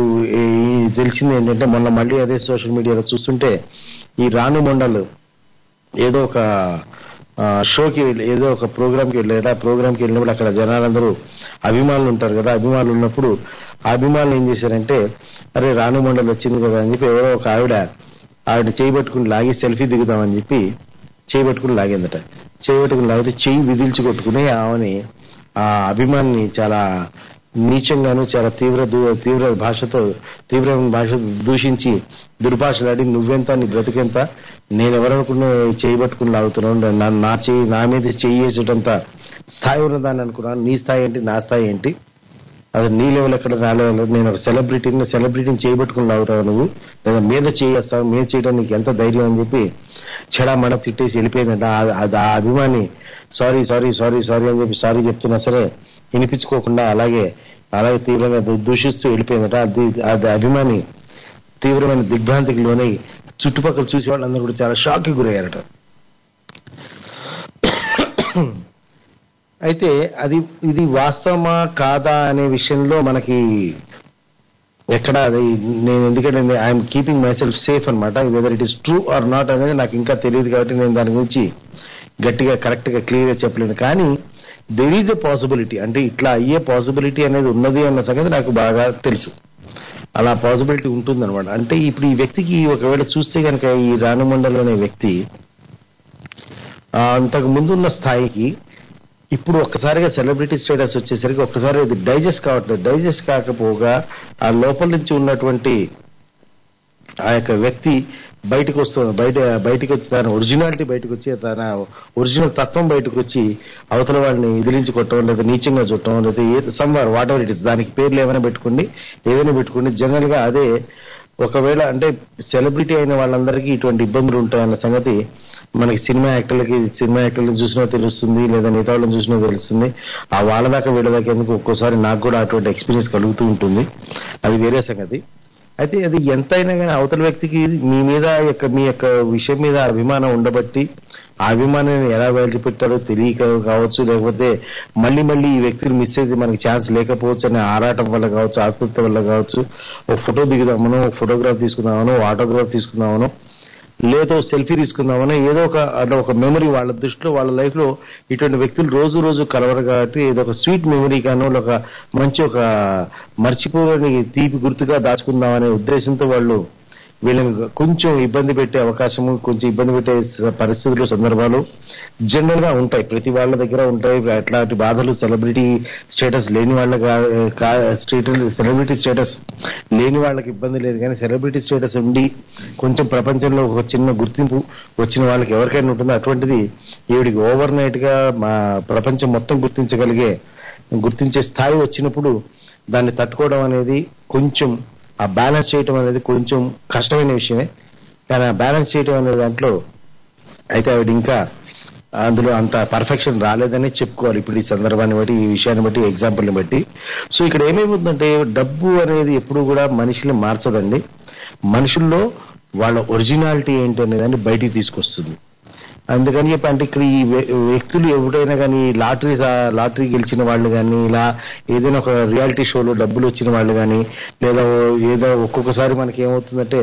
ఈ తెలిసింది ఏంటంటే మొన్న మళ్ళీ అదే సోషల్ మీడియాలో చూస్తుంటే ఈ రాను మండలు ఏదో ఒక ఆ, షోకి వెళ్ళి ఏదో ఒక ప్రోగ్రామ్ కి వెళ్ళారు ఆ ప్రోగ్రామ్ కి వెళ్ళినప్పుడు అక్కడ జనాలందరూ అభిమానులు ఉంటారు కదా అభిమానులు ఉన్నప్పుడు ఆ అభిమానులు ఏం చేశారంటే అరే రాను మండలి వచ్చింది కదా అని చెప్పి ఎవరో ఒక ఆవిడ ఆవిడ చేయి పట్టుకుని లాగి సెల్ఫీ దిగుదామని చెప్పి చేయి పట్టుకుని లాగిందట చేయి పట్టుకుని లాగితే చెయ్యి విదిల్చి కొట్టుకుని ఆమెని ఆ అభిమాని చాలా నీచంగాను చాలా తీవ్ర దూ- తీవ్ర భాషతో తీవ్రమైన భాష దూషించి దుర్భాషలాడి నువ్వెంత నీ బ్రతికెంత నేను ఎవరనుకున్నా చేయి పట్టుకుని లాగుతున్నాను నా నా చేయి నా మీద చెయ్యి వేసేటంత స్థాయి ఉన్నదాన్ని అనుకున్నాను నీ స్థాయి ఏంటి నా స్థాయి ఏంటి అది నీ లెవెల్ ఎక్కడ నా లెవెల్ నేను ఒక సెలబ్రిటీని సెలబ్రిటీని చేయబట్టుకుని లాగుతావు నువ్వు లేదా మీద చేయేస్తావు మీద చేయడం నీకు ఎంత ధైర్యం అని చెప్పి చెడామడ తిట్టేసి వెళ్ళిపోయిందంట ఆ- అది ఆ అభిమాని సారీ సారీ సారీ సారీ అని చెప్పి సారీ చెప్తున్నా సరే వినిపించుకోకుండా అలాగే అలాగే తీవ్రంగా దూ- దూషిస్తూ వెళ్ళిపోయిందట అది అది అభిమాని తీవ్రమైన దిగ్భ్రాంతికి లోనై చుట్టుపక్కల చూసే వాళ్ళందరూ కూడా చాలా షాక్ కి గురయ్యారట అయితే అది ఇది వాస్తవమా కాదా అనే విషయంలో మనకి ఎక్కడ అది నేను ఎందుకంటే I'm keeping myself safe అనమాట whether it is true or not అనేది నాకు ఇంకా తెలియదు కాబట్టి నేను దాని గురించి గట్టిగా కరెక్ట్ గా క్లియర్ గా చెప్పలేను కానీ దెర్ ఈజ్ ఎ పాసిబిలిటీ అంటే ఇట్లా అయ్యే పాసిబిలిటీ అనేది ఉన్నది అన్న సంగతి నాకు బాగా తెలుసు అలా పాసిబిలిటీ ఉంటుంది అనమాట అంటే ఇప్పుడు ఈ వ్యక్తికి ఒకవేళ చూస్తే కనుక ఈ రానుమండల్ అనే వ్యక్తి ఆ, అంతకు ముందున్న స్థాయికి ఇప్పుడు ఒక్కసారిగా సెలబ్రిటీ స్టేటస్ వచ్చేసరికి ఒక్కసారి అది డైజెస్ట్ కావట్లేదు డైజెస్ట్ కాకపోగా ఆ లోపల నుంచి ఉన్నటువంటి ఆ యొక్క వ్యక్తి బయటకు వస్తుంది బయట బయటకు వచ్చి తన ఒరిజినాలిటీ బయటకు వచ్చి తన ఒరిజినల్ తత్వం బయటకు వచ్చి అవతల వాళ్ళని ఎదిరించి కొట్టడం లేదా నీచంగా చుట్టడం లేదా ఏ సమ్వార్ వాట్ ఎవర్ ఇట్ ఇస్ దానికి పేర్లు ఏమైనా పెట్టుకోండి ఏదైనా పెట్టుకోండి జనరల్ గా అదే ఒకవేళ అంటే సెలబ్రిటీ అయిన వాళ్ళందరికీ ఇటువంటి ఇబ్బందులు ఉంటాయన్న సంగతి మనకి సినిమా యాక్టర్లకి సినిమా యాక్టర్లను చూసినా తెలుస్తుంది లేదా మిగతా వాళ్ళని చూసినా తెలుస్తుంది ఆ వాళ్ళ దాకా వీళ్ళ దాకా ఎందుకు ఒక్కోసారి నాకు కూడా అటువంటి ఎక్స్పీరియన్స్ కలుగుతూ ఉంటుంది అది వేరే సంగతి అయితే అది ఎంతైనా కానీ అవతల వ్యక్తికి మీ మీద యొక్క మీ యొక్క విషయం మీద అభిమానం ఉండబట్టి ఆ అభిమానాన్ని ఎలా పెట్టారో తెలియక కావచ్చు లేకపోతే మళ్ళీ మళ్ళీ ఈ వ్యక్తిని మిస్ అయితే మనకి ఛాన్స్ లేకపోవచ్చు అనే ఆరాటం వల్ల కావచ్చు ఆతృత వల్ల కావచ్చు ఒక ఫోటో దిగుదామనో ఒక ఫోటోగ్రాఫ్ తీసుకుందామనో ఆటోగ్రాఫ్ తీసుకుందామనో లేదో సెల్ఫీ తీసుకుందామనో ఏదో ఒక అంటే ఒక మెమరీ వాళ్ళ దృష్టిలో వాళ్ళ లైఫ్ లో ఇటువంటి వ్యక్తులు రోజు రోజు కలవరు కాబట్టి ఏదో ఒక స్వీట్ మెమరీ గానో ఒక మంచి ఒక మర్చిపోని తీపి గుర్తుగా దాచుకుందామనే ఉద్దేశంతో వాళ్ళు వీళ్ళని కొంచెం ఇబ్బంది పెట్టే అవకాశము కొంచెం ఇబ్బంది పెట్టే స- పరిస్థితులు సందర్భాలు జనరల్ గా ఉంటాయి ప్రతి వాళ్ళ దగ్గర ఉంటాయి అట్లాంటి బాధలు సెలబ్రిటీ స్టేటస్ లేని వాళ్ళ సెలబ్రిటీ స్టేటస్ లేని వాళ్ళకి ఇబ్బంది లేదు కానీ సెలబ్రిటీ స్టేటస్ ఉండి కొంచెం ప్రపంచంలో ఒక చిన్న గుర్తింపు వచ్చిన వాళ్ళకి ఎవరికైనా ఉంటుందో అటువంటిది ఈవిడికి ఓవర్ నైట్ గా మా ప్రపంచం మొత్తం గుర్తించగలిగే గుర్తించే స్థాయి వచ్చినప్పుడు దాన్ని తట్టుకోవడం అనేది కొంచెం ఆ బ్యాలెన్స్ చేయటం అనేది కొంచెం కష్టమైన విషయమే కానీ ఆ బ్యాలెన్స్ చేయటం అనే దాంట్లో అయితే ఆవిడ ఇంకా అందులో అంత పర్ఫెక్షన్ రాలేదని చెప్పుకోవాలి ఇప్పుడు ఈ సందర్భాన్ని బట్టి ఈ విషయాన్ని బట్టి ఎగ్జాంపుల్ని బట్టి సో ఇక్కడ ఏమైపోతుందంటే డబ్బు అనేది ఎప్పుడు కూడా మనిషిని మార్చదండి మనుషుల్లో వాళ్ళ ఒరిజినాలిటీ ఏంటి అనే దాన్ని బయటికి తీసుకొస్తుంది అందుకని చెప్పి అంటే ఇక్కడ ఈ వ్య- వ్యక్తులు ఎవరైనా కానీ లాటరీ సా- లాటరీ గెలిచిన వాళ్ళు కానీ ఇలా ఏదైనా ఒక రియాలిటీ షోలో డబ్బులు వచ్చిన వాళ్ళు కానీ లేదా ఓ- ఏదో ఒక్కొక్కసారి మనకి ఏమవుతుందంటే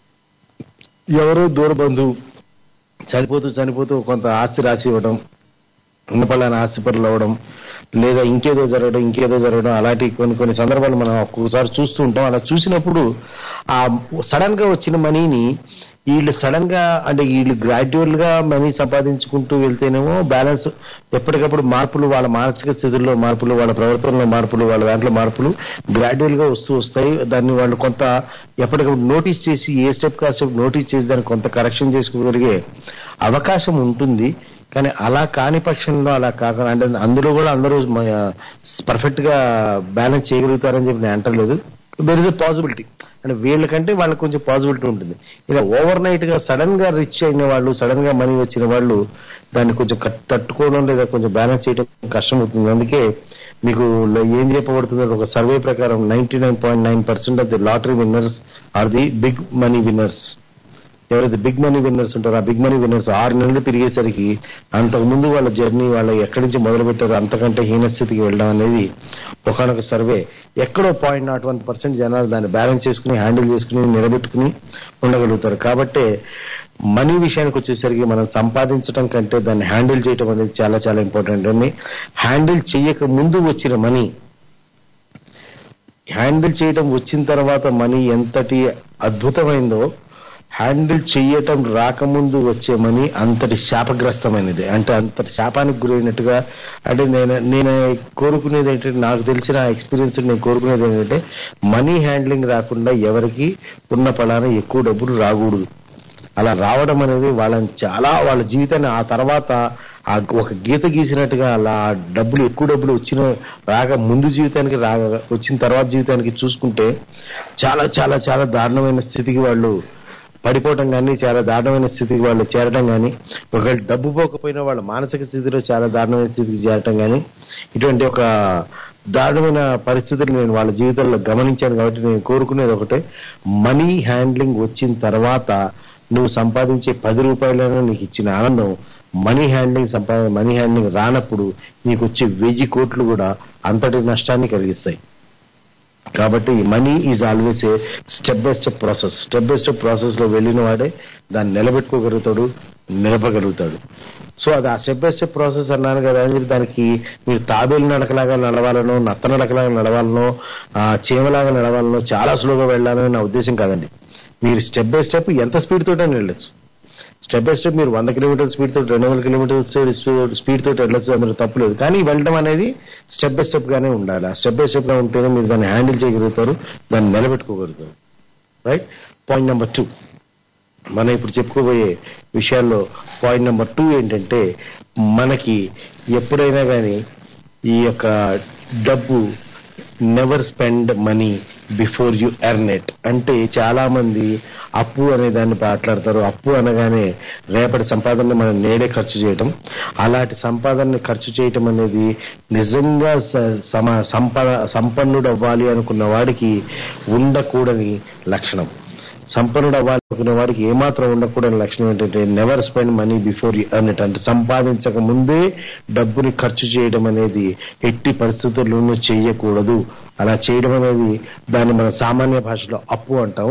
ఎవరో దూర బంధువు చనిపోతూ చనిపోతూ కొంత ఆస్తి రాసి ఇవ్వడం ఉన్నపళ్ళని ఆస్తి పనులు అవ్వడం లేదా ఇంకేదో జరగడం ఇంకేదో జరగడం అలాంటి కొన్ని కొన్ని సందర్భాలు మనం ఒక్కొక్కసారి చూస్తూ ఉంటాం అలా చూసినప్పుడు ఆ సడన్ గా వచ్చిన మనీని వీళ్ళు సడన్ గా అంటే వీళ్ళు గ్రాడ్యువల్ గా మనీ సంపాదించుకుంటూ వెళ్తేనేమో బ్యాలెన్స్ ఎప్పటికప్పుడు మార్పులు వాళ్ళ మానసిక స్థితిలో మార్పులు వాళ్ళ ప్రవర్తనలో మార్పులు వాళ్ళ దాంట్లో మార్పులు గ్రాడ్యువల్ గా వస్తూ వస్తాయి దాన్ని వాళ్ళు కొంత ఎప్పటికప్పుడు నోటీస్ చేసి ఏ స్టెప్ కా స్టెప్ నోటీస్ చేసి దాన్ని కొంత కరెక్షన్ చేసుకోగలిగే అవకాశం ఉంటుంది కానీ అలా కాని పక్షంలో అలా కాకుండా అంటే అందులో కూడా అందరూ పర్ఫెక్ట్ గా బ్యాలెన్స్ చేయగలుగుతారని చెప్పి నేను అంటలేదు దర్ ఇస్ ఎ పాసిబిలిటీ అంటే వీళ్ళకంటే వాళ్ళకి కొంచెం పాసిబిలిటీ ఉంటుంది ఇలా ఓవర్ నైట్ గా సడన్ గా రిచ్ అయిన వాళ్ళు సడన్ గా మనీ వచ్చిన వాళ్ళు దాన్ని కొంచెం కట్- తట్టుకోవడం లేదా కొంచెం బ్యాలెన్స్ చేయడం కష్టం అవుతుంది అందుకే మీకు లో- ఏం చెప్పబడుతుంది ఒక సర్వే ప్రకారం ninety nine point nine percent of the lottery winners are the big money winners ఎవరైతే బిగ్ మనీ విన్నర్స్ ఉంటారో ఆ బిగ్ మనీ విన్నర్స్ ఆరు నెలలు తిరిగేసరికి అంతకు ముందు వాళ్ళ జర్నీ వాళ్ళ ఎక్కడి నుంచి మొదలు పెట్టారో అంతకంటే హీన స్థితికి వెళ్ళడం అనేది ఒకనొక సర్వే ఎక్కడో పాయింట్ నాట్ వన్ పర్సెంట్ జనాలు దాన్ని బ్యాలెన్స్ చేసుకుని హ్యాండిల్ చేసుకుని నిలబెట్టుకుని ఉండగలుగుతారు కాబట్టి మనీ విషయానికి వచ్చేసరికి మనం సంపాదించడం కంటే దాన్ని హ్యాండిల్ చేయడం అనేది చాలా చాలా ఇంపార్టెంట్ అండి హ్యాండిల్ చేయక ముందు వచ్చిన మనీ హ్యాండిల్ చేయడం వచ్చిన తర్వాత మనీ ఎంతటి అద్భుతమైందో హ్యాండిల్ చేయటం రాకముందు వచ్చే మనీ అంతటి శాపగ్రస్తమైనది అంటే అంతటి శాపానికి గురైనట్టుగా అంటే నేను నేను కోరుకునేది ఏంటంటే నాకు తెలిసిన ఎక్స్పీరియన్స్ నేను కోరుకునేది ఏంటంటే మనీ హ్యాండ్లింగ్ రాకుండా ఎవరికి ఉన్న పలాన ఎక్కువ డబ్బులు రాకూడదు అలా రావడం అనేది వాళ్ళని చాలా వాళ్ళ జీవితాన్ని ఆ తర్వాత ఆ ఒక గీత గీసినట్టుగా అలా ఆ డబ్బులు ఎక్కువ డబ్బులు వచ్చిన రాక ముందు జీవితానికి రాక వచ్చిన తర్వాత జీవితానికి చూసుకుంటే చాలా చాలా చాలా దారుణమైన స్థితికి వాళ్ళు పడిపోవటం కానీ చాలా దారుణమైన స్థితికి వాళ్ళు చేరడం కానీ ఒకవేళ డబ్బు పోకపోయినా వాళ్ళ మానసిక స్థితిలో చాలా దారుణమైన స్థితికి చేరటం కానీ ఇటువంటి ఒక దారుణమైన పరిస్థితులు నేను వాళ్ళ జీవితంలో గమనించాను కాబట్టి నేను కోరుకునేది ఒకటే మనీ హ్యాండ్లింగ్ వచ్చిన తర్వాత నువ్వు సంపాదించే పది రూపాయలైనా నీకు ఇచ్చిన ఆనందం మనీ హ్యాండ్లింగ్ సంపా మనీ హ్యాండ్లింగ్ రానప్పుడు నీకు వచ్చే వెయ్యి కోట్లు కూడా అంతటి నష్టాన్ని కలిగిస్తాయి కాబట్టి money is always a step by step process step by step process లో వెళ్ళిన వాడే దాన్ని నిలబెట్టుకోగలుగుతాడు నిలపగలుగుతాడు సో అది ఆ స్టెప్ బై స్టెప్ ప్రాసెస్ అన్నాను కదా అని చెప్పి దానికి మీరు తాబేలు నడకలాగా నడవాలనో నత్త నడకలాగా నడవాలనో ఆ చీమలాగా నడవాలనో చాలా స్లోగా వెళ్ళాలని నా ఉద్దేశం కాదండి మీరు స్టెప్ బై స్టెప్ ఎంత స్పీడ్ తోటైనా వెళ్ళొచ్చు స్టెప్ బై స్టెప్ మీరు వంద కిలోమీటర్ స్పీడ్ తోటి రెండు వందల కిలోమీటర్ స్పీడ్ తోటి వెళ్ళొచ్చు అందులో తప్పులేదు కానీ వెళ్ళడం అనేది స్టెప్ బై స్టెప్ గానే ఉండాలి ఆ స్టెప్ బై స్టెప్ గా ఉంటేనే మీరు దాన్ని హ్యాండిల్ చేయగలుగుతారు దాన్ని నిలబెట్టుకోగలుగుతారు రైట్ పాయింట్ నెంబర్ టూ మనం ఇప్పుడు చెప్పుకోబోయే విషయాల్లో పాయింట్ నెంబర్ టూ ఏంటంటే మనకి ఎప్పుడైనా కానీ ఈ యొక్క డబ్బు never spend money before you earn it అంటే చాలా మంది అప్పు అనే దాన్ని మాట్లాడతారు అప్పు అనగానే రేపటి సంపాదనని మనం నేడే ఖర్చు చేయటం అలాంటి సంపాదనని ఖర్చు చేయటం అనేది నిజంగా స- సమ సంపద సంపన్నుడు అవ్వాలి అనుకున్న వాడికి ఉండకూడని లక్షణం సంపన్నుడు అవ్వాలనుకునే వాడికి ఏమాత్రం ఉండకూడని లక్షణం ఏంటంటే never spend money before you earn it అంటే సంపాదించక ముందే డబ్బుని ఖర్చు చేయడం అనేది ఎట్టి పరిస్థితుల్లోనూ చేయకూడదు అలా చేయడం అనేది దాన్ని మన సామాన్య భాషలో అప్పు అంటాం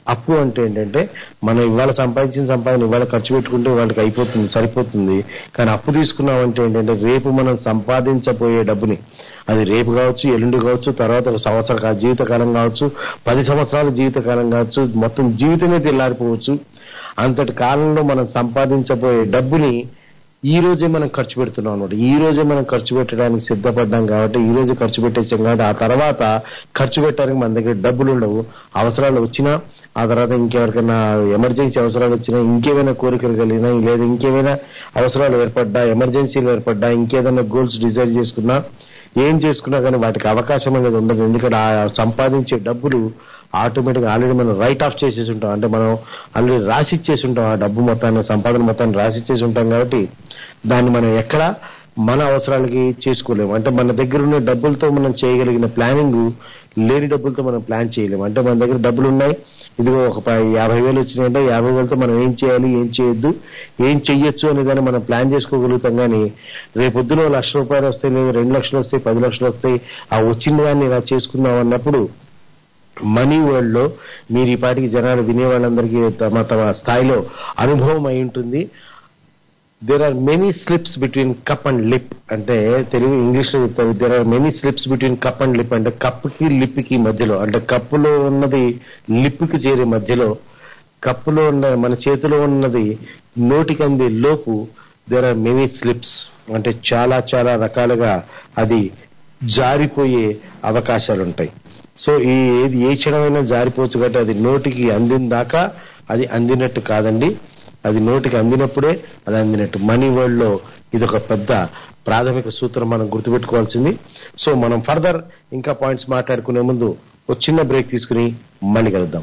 అప్పు అంటే ఏంటంటే మనం ఇవాళ సంపాదించిన సంపాదన ఇవాళ ఖర్చు పెట్టుకుంటే వాళ్ళకి అయిపోతుంది సరిపోతుంది కానీ అప్పు తీసుకున్నాం అంటే ఏంటంటే రేపు మనం సంపాదించబోయే డబ్బుని అది రేపు కావచ్చు ఎల్లుండి కావచ్చు తర్వాత ఒక సంవత్సర కా- జీవితకాలం కావచ్చు పది సంవత్సరాల జీవితకాలం కావచ్చు మొత్తం జీవితమే తెల్లారిపోవచ్చు అంతటి కాలంలో మనం సంపాదించబోయే డబ్బుని ఈ రోజే మనం ఖర్చు పెడుతున్నాం అనమాట ఈ రోజే మనం ఖర్చు పెట్టడానికి సిద్ధపడ్డాం కాబట్టి ఈ రోజు ఖర్చు పెట్టేసాం కాబట్టి ఆ తర్వాత ఖర్చు పెట్టడానికి మన దగ్గర డబ్బులు ఉండవు అవసరాలు వచ్చినా ఆ తర్వాత ఇంకెవరికైనా ఎమర్జెన్సీ అవసరాలు వచ్చినా ఇంకేమైనా కోరికలు కలిగినా లేదా ఇంకేమైనా అవసరాలు ఏర్పడ్డా ఎమర్జెన్సీలు ఏర్పడ్డా ఇంకేదైనా గోల్స్ డిసైడ్ చేసుకున్నా ఏం చేసుకున్నా కానీ వాటికి అవకాశం అనేది ఉండదు ఎందుకంటే ఆ సంపాదించే డబ్బులు ఆటోమేటిక్ ఆల్రెడీ మనం రైట్ ఆఫ్ చేసేసి ఉంటాం అంటే మనం ఆల్రెడీ రాసి ఇచ్చేసి ఉంటాం ఆ డబ్బు మొత్తాన్ని సంపాదన మొత్తాన్ని రాసి ఇచ్చేసి ఉంటాం కాబట్టి దాన్ని మనం ఎక్కడ మన అవసరాలకి చేసుకోలేము అంటే మన దగ్గర ఉన్న డబ్బులతో మనం చేయగలిగిన ప్లానింగ్ లేని డబ్బులతో మనం ప్లాన్ చేయలేము అంటే మన దగ్గర డబ్బులు ఉన్నాయి ఇదిగో ఒక ప- యాభై వేలు వచ్చినాయంటే యాభై వేలతో మనం ఏం చేయాలి ఏం చేయొద్దు ఏం చెయ్యొచ్చు అనే దాన్ని మనం ప్లాన్ చేసుకోగలుగుతాం కానీ రేపొద్దున ఓ లక్ష రూపాయలు వస్తాయి లేదా రెండు లక్షలు వస్తాయి పది లక్షలు వస్తాయి ఆ వచ్చిన దాన్ని ఇలా చేసుకుందాం అన్నప్పుడు మనీ వరల్డ్ లో మీరు ఈ పాటికి జనాలు వినే వాళ్ళందరికీ తమ తమ స్థాయిలో అనుభవం అయి ఉంటుంది there are many slips between cup and lip అంటే తెలుగు ఇంగ్లీష్ లో చెప్తారు there are many slips between cup and lip అంటే కప్పుకి లిప్ కి మధ్యలో అంటే కప్పులో ఉన్నది లిప్ కి చేరే మధ్యలో కప్పులో ఉన్న మన చేతిలో ఉన్నది నోటికి అందే లోపు దేర్ ఆర్ మెనీ స్లిప్స్ అంటే చాలా చాలా రకాలుగా అది జారిపోయే అవకాశాలు ఉంటాయి సో ఈ ఏది ఏ క్షణమైనా జారిపోవచ్చు కాబట్టి అది నోటికి అందిన దాకా అది అందినట్టు కాదండి అది నోటికి అందినప్పుడే అది అందినట్టు మనీ వరల్డ్ లో ఇది ఒక పెద్ద ప్రాథమిక సూత్రం మనం గుర్తుపెట్టుకోవాల్సింది సో మనం ఫర్దర్ ఇంకా పాయింట్స్ మాట్లాడుకునే ముందు ఒక చిన్న బ్రేక్ తీసుకుని మళ్ళీ కలుద్దాం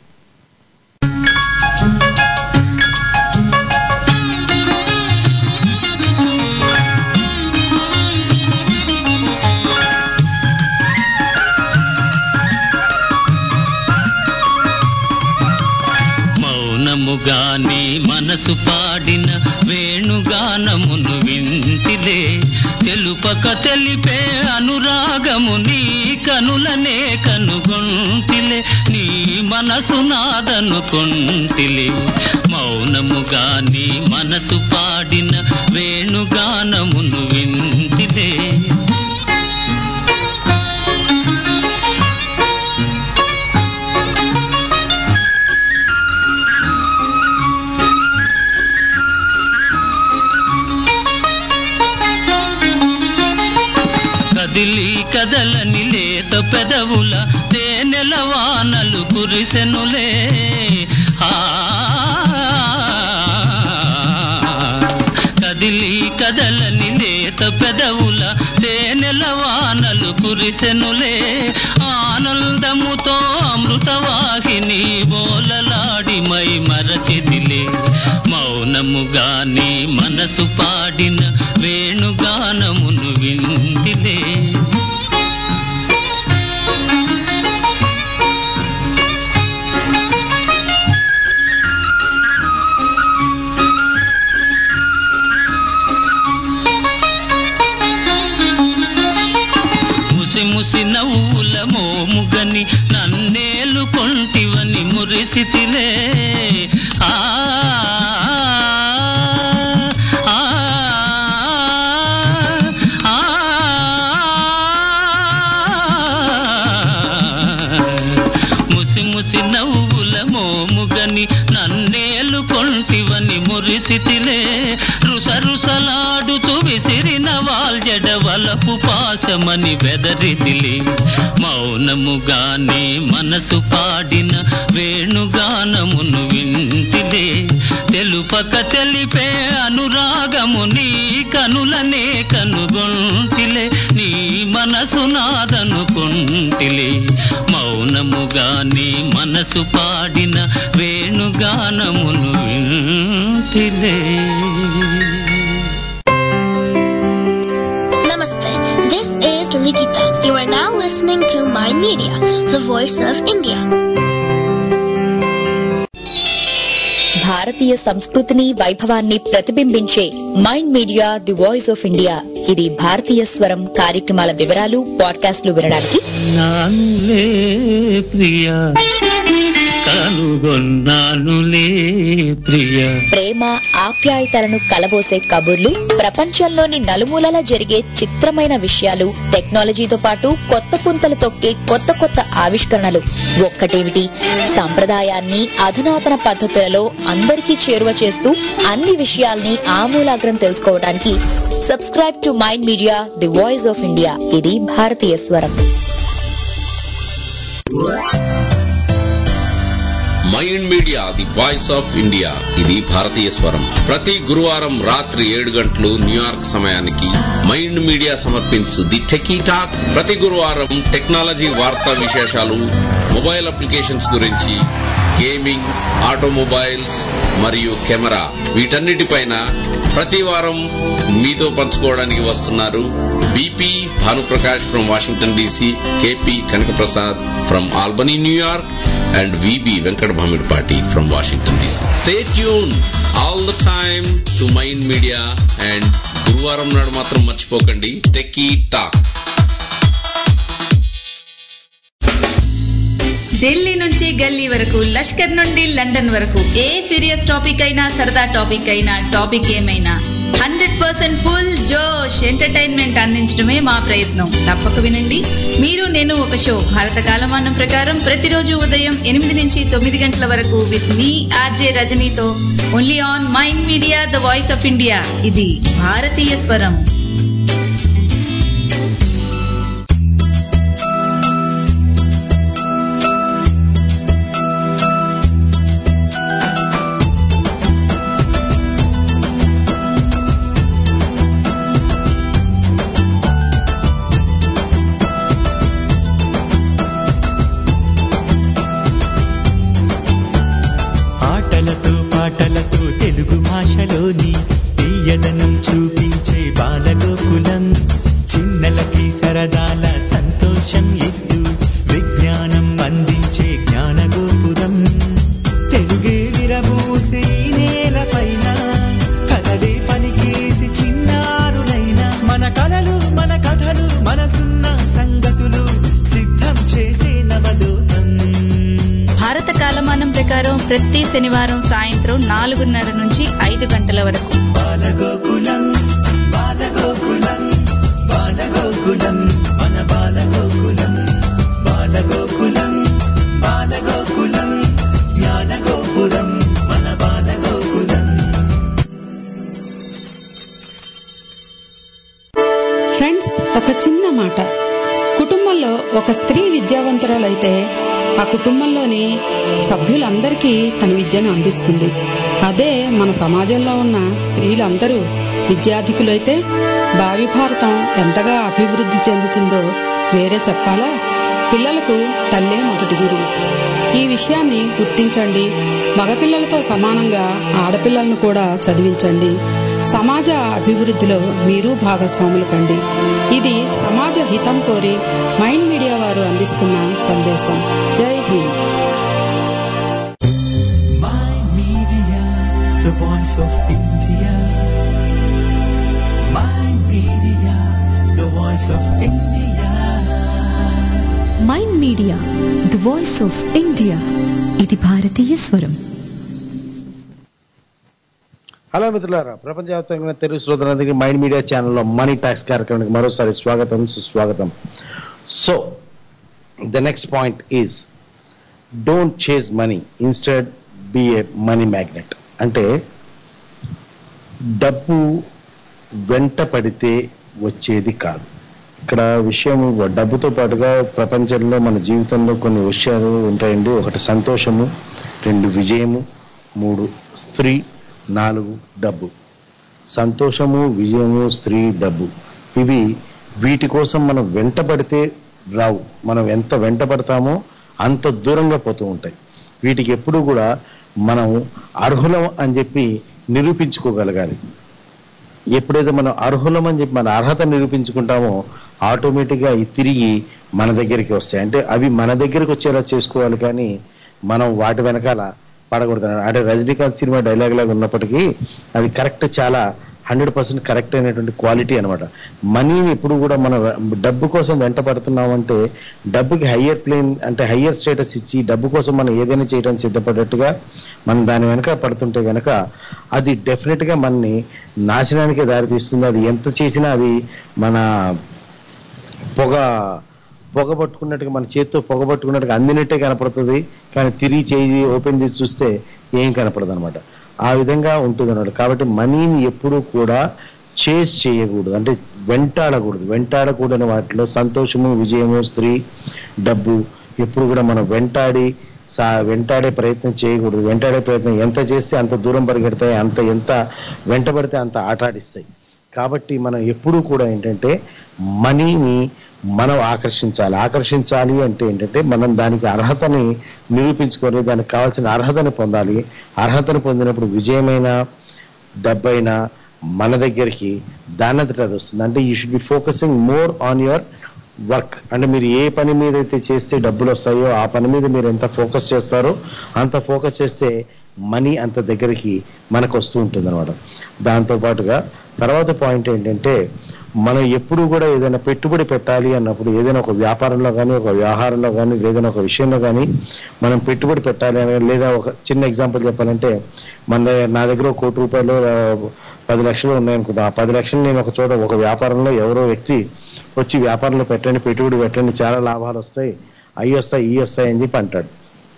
మౌనముగాని మనసు పాడిన వేణుగానమును వింటిలే తెలుపక తెలిపే అనురాగము నీ కనులనే కనుగొంటిలే నీ మనసు నాదనుకొంటిలే మౌనముగాని మనసు పాడిన వేణుగానమును వింటిలే కదిలి కదలని లేత పెదవుల తేనెల వానలు కురిసెనులే ఆ కదిలి కదలని లేత పెదవుల తేనెల వానలు కురిసెనులే ఆనందముతో అమృతవాహిని బోలలాడి మై మరచిదిలే మౌనముగాని మనసు పాడిన వేణుగానమును వింటిలే ముసి ముసి నవ్వుల మోముగని నన్నేలు కొంటివని మురిసితిలే ఆ ఆ, ఆ, ముసి ముసి నవ్వుల మోముగని నన్నేలు కొంటివని మురిసితిలే రుస రుసలాడుతూ విసిరిన వాల్జడ వలపు పాశమని వెదరితిలే మౌనముగానే మనసు పాడిన వేణుగానమును వింటిలే తెలుపక తెలిపే అనురాగము నీ కనులనే కనుగొంటిలే నీ మనసు నాదనుకుంటిలే మౌనముగానే మనసు పాడిన వేణుగానమును వింటిలే Namaste. This is Likita. You are now listening to My Media, the voice of India. భారతీయ సంస్కృతిని వైభవాన్ని ప్రతిబింబించే Mind media the voice of India ఇది భారతీయ స్వరం కార్యక్రమాల వివరాలు పాడ్కాస్ట్లు వినడానికి నాన్లే ప్రియా కను కనుగొన్నానులే ప్రియ ప్రేమ ఆప్యాయతలను కలబోసే కబుర్లు ప్రపంచంలోని నలుమూలలా జరిగే చిత్రమైన విషయాలు టెక్నాలజీతో పాటు కొత్త పుంతలు తొక్కే కొత్త కొత్త ఆవిష్కరణలు ఒక్కటేమిటి సంప్రదాయాన్ని అధునాతన పద్ధతులలో అందరికీ చేరువ చేస్తూ అన్ని విషయాల్ని ఆమూలాగ్రం తెలుసుకోవడానికి subscribe to mind media the voice of India ఇది భారతీయ స్వరం mind media the voice of India ఇది భారతీయ స్వరం ప్రతి గురువారం రాత్రి ఏడు గంటలు న్యూయార్క్ సమయానికి మైండ్ మీడియా సమర్పించు ది టెకీ టాక్ ప్రతి గురువారం టెక్నాలజీ వార్తా విశేషాలు మొబైల్ అప్లికేషన్స్ గురించి గేమింగ్ ఆటోమొబైల్స్ మరియు కెమెరా వీటన్నిటిపైన ప్రతి వారం మీతో పంచుకోవడానికి వస్తున్నారు BP Bhanuprakash from Washington DC KP Kanakaprasad from Albany New York and VB Venkata Bhamidipati from Washington DC stay tune all the time to mind media and గురువారం నాడు మాత్రం మర్చిపోకండి టెక్కీ టాక్ ఢిల్లీ నుంచి గల్లీ వరకు లష్కర్ నుండి లండన్ వరకు ఏ సీరియస్ టాపిక్ అయినా సరదా టాపిక్ అయినా టాపిక్ ఏమైనా హండ్రెడ్ పర్సెంట్ ఫుల్ జోష్ ఎంటర్టైన్మెంట్ అందించడమే మా ప్రయత్నం తప్పక వినండి మీరు నేను ఒక షో భారత కాలమానం ప్రకారం ప్రతిరోజు ఉదయం ఎనిమిది నుంచి తొమ్మిది గంటల వరకు విత్ మీ ఆర్జే రజనీతో only on Mind media the voice of India ఇది భారతీయ స్వరం ఆటలతో పాటలతో తెలుగు భాషలోని తీయదనం చూపించే బాలగోకులం చిన్నలకి సరదాల సంతోషం ఇస్తూ విజ్ఞానం అందించే జ్ఞానగోపురం తెలుగే విరబూసే ఈ నేలపైన కథలే పలికేసి చిన్నారులైన మన కలలు మన కథలు మనసున్న సంగతులు సిద్ధం చేసే నవలోకం భారత కాలమానం ప్రకారం ప్రతి శనివారం సాయంత్రం నాలుగున్నర నుంచి ఐదు గంటల వరకు బాలగోకులం బాలగోకులం బాలగోకులం మన బాలగోకులం బాలగోకులం బాలగోకులం జ్ఞానగోపురం మన బాలగోకులం ఫ్రెండ్స్ ఒక చిన్న మాట కుటుంబంలో ఒక స్త్రీ విద్యావంతురాలైతే ఆ కుటుంబంలోని సభ్యులందరికీ తన విద్యను అందిస్తుంది అదే మన సమాజంలో ఉన్న స్త్రీలందరూ విద్యాధికులైతే భావి భారతం ఎంతగా అభివృద్ధి చెందుతుందో వేరే చెప్పాలా పిల్లలకు తల్లే మొదటి గురువు ఈ విషయాన్ని గుర్తించండి మగపిల్లలతో సమానంగా ఆడపిల్లలను కూడా చదివించండి సమాజ అభివృద్ధిలో మీరు భాగస్వాములు కండి ఇది సమాజ హితం కోరి మైండ్ మీడియా వారు అందిస్తున్న సందేశం Jai Hind Mind Media, the voice of India. Mind Media, the voice of India. Mind media the voice of India ఇది భారతీయ స్వరం హలో మిత్రులారా ప్రపంచవ్యాప్తంగా తెలుగు శ్రోతలందరికీ మైండ్ మీడియా ఛానల్లో మనీ టాక్స్ కార్యక్రమానికి మరోసారి స్వాగతం సుస్వాగతం so the next point is don't chase money instead be a money magnet అంటే డబ్బు వెంట పడితే వచ్చేది కాదు ఇక్కడ విషయం డబ్బుతో పాటుగా ప్రపంచంలో మన జీవితంలో కొన్ని విషయాలు ఉంటాయండి ఒకటి సంతోషము రెండు విజయము మూడు స్త్రీ నాలుగు డబ్బు సంతోషము విజయము స్త్రీ డబ్బు ఇవి వీటి కోసం మనం వెంటబడితే రావు మనం ఎంత వెంటబడతామో అంత దూరంగా పోతూ ఉంటాయి వీటికి ఎప్పుడు కూడా మనం అర్హులం అని చెప్పి నిరూపించుకోగలగాలి ఎప్పుడైతే మనం అర్హులం అని చెప్పి మన అర్హత నిరూపించుకుంటామో ఆటోమేటిక్గా అవి తిరిగి మన దగ్గరికి వస్తాయి అంటే అవి మన దగ్గరికి వచ్చేలా చేసుకోవాలి కానీ మనం వాటి వెనకాల పడకూడదు అంటే రజనీకాంత్ సినిమా డైలాగ్ లాగా ఉన్నప్పటికీ అది కరెక్ట్ చాలా హండ్రెడ్ పర్సెంట్ కరెక్ట్ అయినటువంటి క్వాలిటీ అనమాట మనీని ఎప్పుడు కూడా మన డబ్బు కోసం వెంట పడుతున్నామంటే డబ్బుకి హయ్యర్ ప్లేన్ అంటే హయ్యర్ స్టేటస్ ఇచ్చి డబ్బు కోసం మనం ఏదైనా చేయడానికి సిద్ధపడేట్టుగా మనం దాని వెనక పడుతుంటే గనక అది డెఫినెట్ గా మనని నాశనానికి దారితీస్తుంది అది ఎంత చేసినా అది మన పొగ పొగ పట్టుకున్నట్టుగా మన చేతితో పొగ పట్టుకున్నట్టుగా అందినట్టే కనపడుతుంది కానీ తిరిగి చేయి ఓపెన్ చేసి చూస్తే ఏం కనపడదు అనమాట ఆ విధంగా ఉంటుంది అనమాట కాబట్టి మనీని ఎప్పుడూ కూడా చేస్ చేయకూడదు అంటే వెంటాడకూడదు వెంటాడకూడని వాటిలో సంతోషము విజయము స్త్రీ డబ్బు ఎప్పుడు కూడా మనం వెంటాడి సా వెంటాడే ప్రయత్నం చేయకూడదు వెంటాడే ప్రయత్నం ఎంత చేస్తే అంత దూరం పరిగెడతాయి అంత ఎంత వెంటబడితే అంత ఆటాడిస్తాయి కాబట్టి మనం ఎప్పుడూ కూడా ఏంటంటే మనీని మనం ఆకర్షించాలి ఆకర్షించాలి అంటే ఏంటంటే మనం దానికి అర్హతని నిరూపించుకొని దానికి కావాల్సిన అర్హతని పొందాలి అర్హతను పొందినప్పుడు విజయమైన డబ్బైనా మన దగ్గరికి దానంతట అది వస్తుంది అంటే you should be focusing more on your work అంటే మీరు ఏ పని మీద అయితే చేస్తే డబ్బులు వస్తాయో ఆ పని మీద మీరు ఎంత ఫోకస్ చేస్తారో అంత ఫోకస్ చేస్తే మనీ అంత దగ్గరికి మనకు వస్తూ ఉంటుంది అనమాట దాంతో పాటుగా తర్వాత పాయింట్ ఏంటంటే మనం ఎప్పుడు కూడా ఏదైనా పెట్టుబడి పెట్టాలి అన్నప్పుడు ఏదైనా ఒక వ్యాపారంలో కానీ ఒక వ్యవహారంలో కానీ ఏదైనా ఒక విషయంలో కానీ మనం పెట్టుబడి పెట్టాలి అని లేదా ఒక చిన్న ఎగ్జాంపుల్ చెప్పాలంటే మన దగ్గర- నా దగ్గర ఒక కోటి రూపాయలు ఆ, పది లక్షలు ఉన్నాయనుకుంటా ఆ పది లక్షలు నేను ఒక చోట ఒక వ్యాపారంలో ఎవరో వ్యక్తి వచ్చి వ్యాపారంలో పెట్టండి పెట్టుబడి పెట్టండి చాలా లాభాలు వస్తాయి అవి వస్తాయి ఈ వస్తాయి అని చెప్పి అంటాడు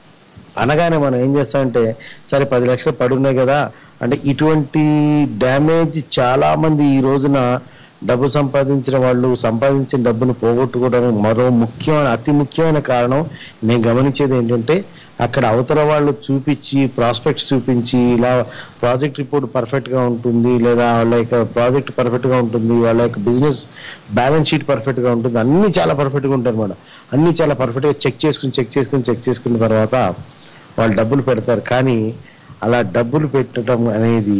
అనగానే మనం ఏం చేస్తామంటే సరే పది లక్షలు పడున్నాయి కదా అంటే ఇటువంటి డ్యామేజ్ చాలా మంది ఈ రోజున డబ్బు సంపాదించిన వాళ్ళు సంపాదించిన డబ్బును పోగొట్టుకోవడం మరో ముఖ్యమైన అతి ముఖ్యమైన కారణం నేను గమనించేది ఏంటంటే అక్కడ అవతల వాళ్ళు చూపించి ప్రాస్పెక్ట్స్ చూపించి ఇలా ప్రాజెక్ట్ రిపోర్ట్ పర్ఫెక్ట్ గా ఉంటుంది లేదా వాళ్ళ యొక్క ప్రాజెక్ట్ పర్ఫెక్ట్ గా ఉంటుంది వాళ్ళ యొక్క బిజినెస్ బ్యాలెన్స్ షీట్ పర్ఫెక్ట్ గా ఉంటుంది అన్ని చాలా పర్ఫెక్ట్ గా ఉంటాయి అనమాట అన్ని చాలా పర్ఫెక్ట్ గా చెక్ చేసుకుని చెక్ చేసుకుని చెక్ చేసుకున్న తర్వాత వాళ్ళు డబ్బులు పెడతారు కానీ అలా డబ్బులు పెట్టడం అనేది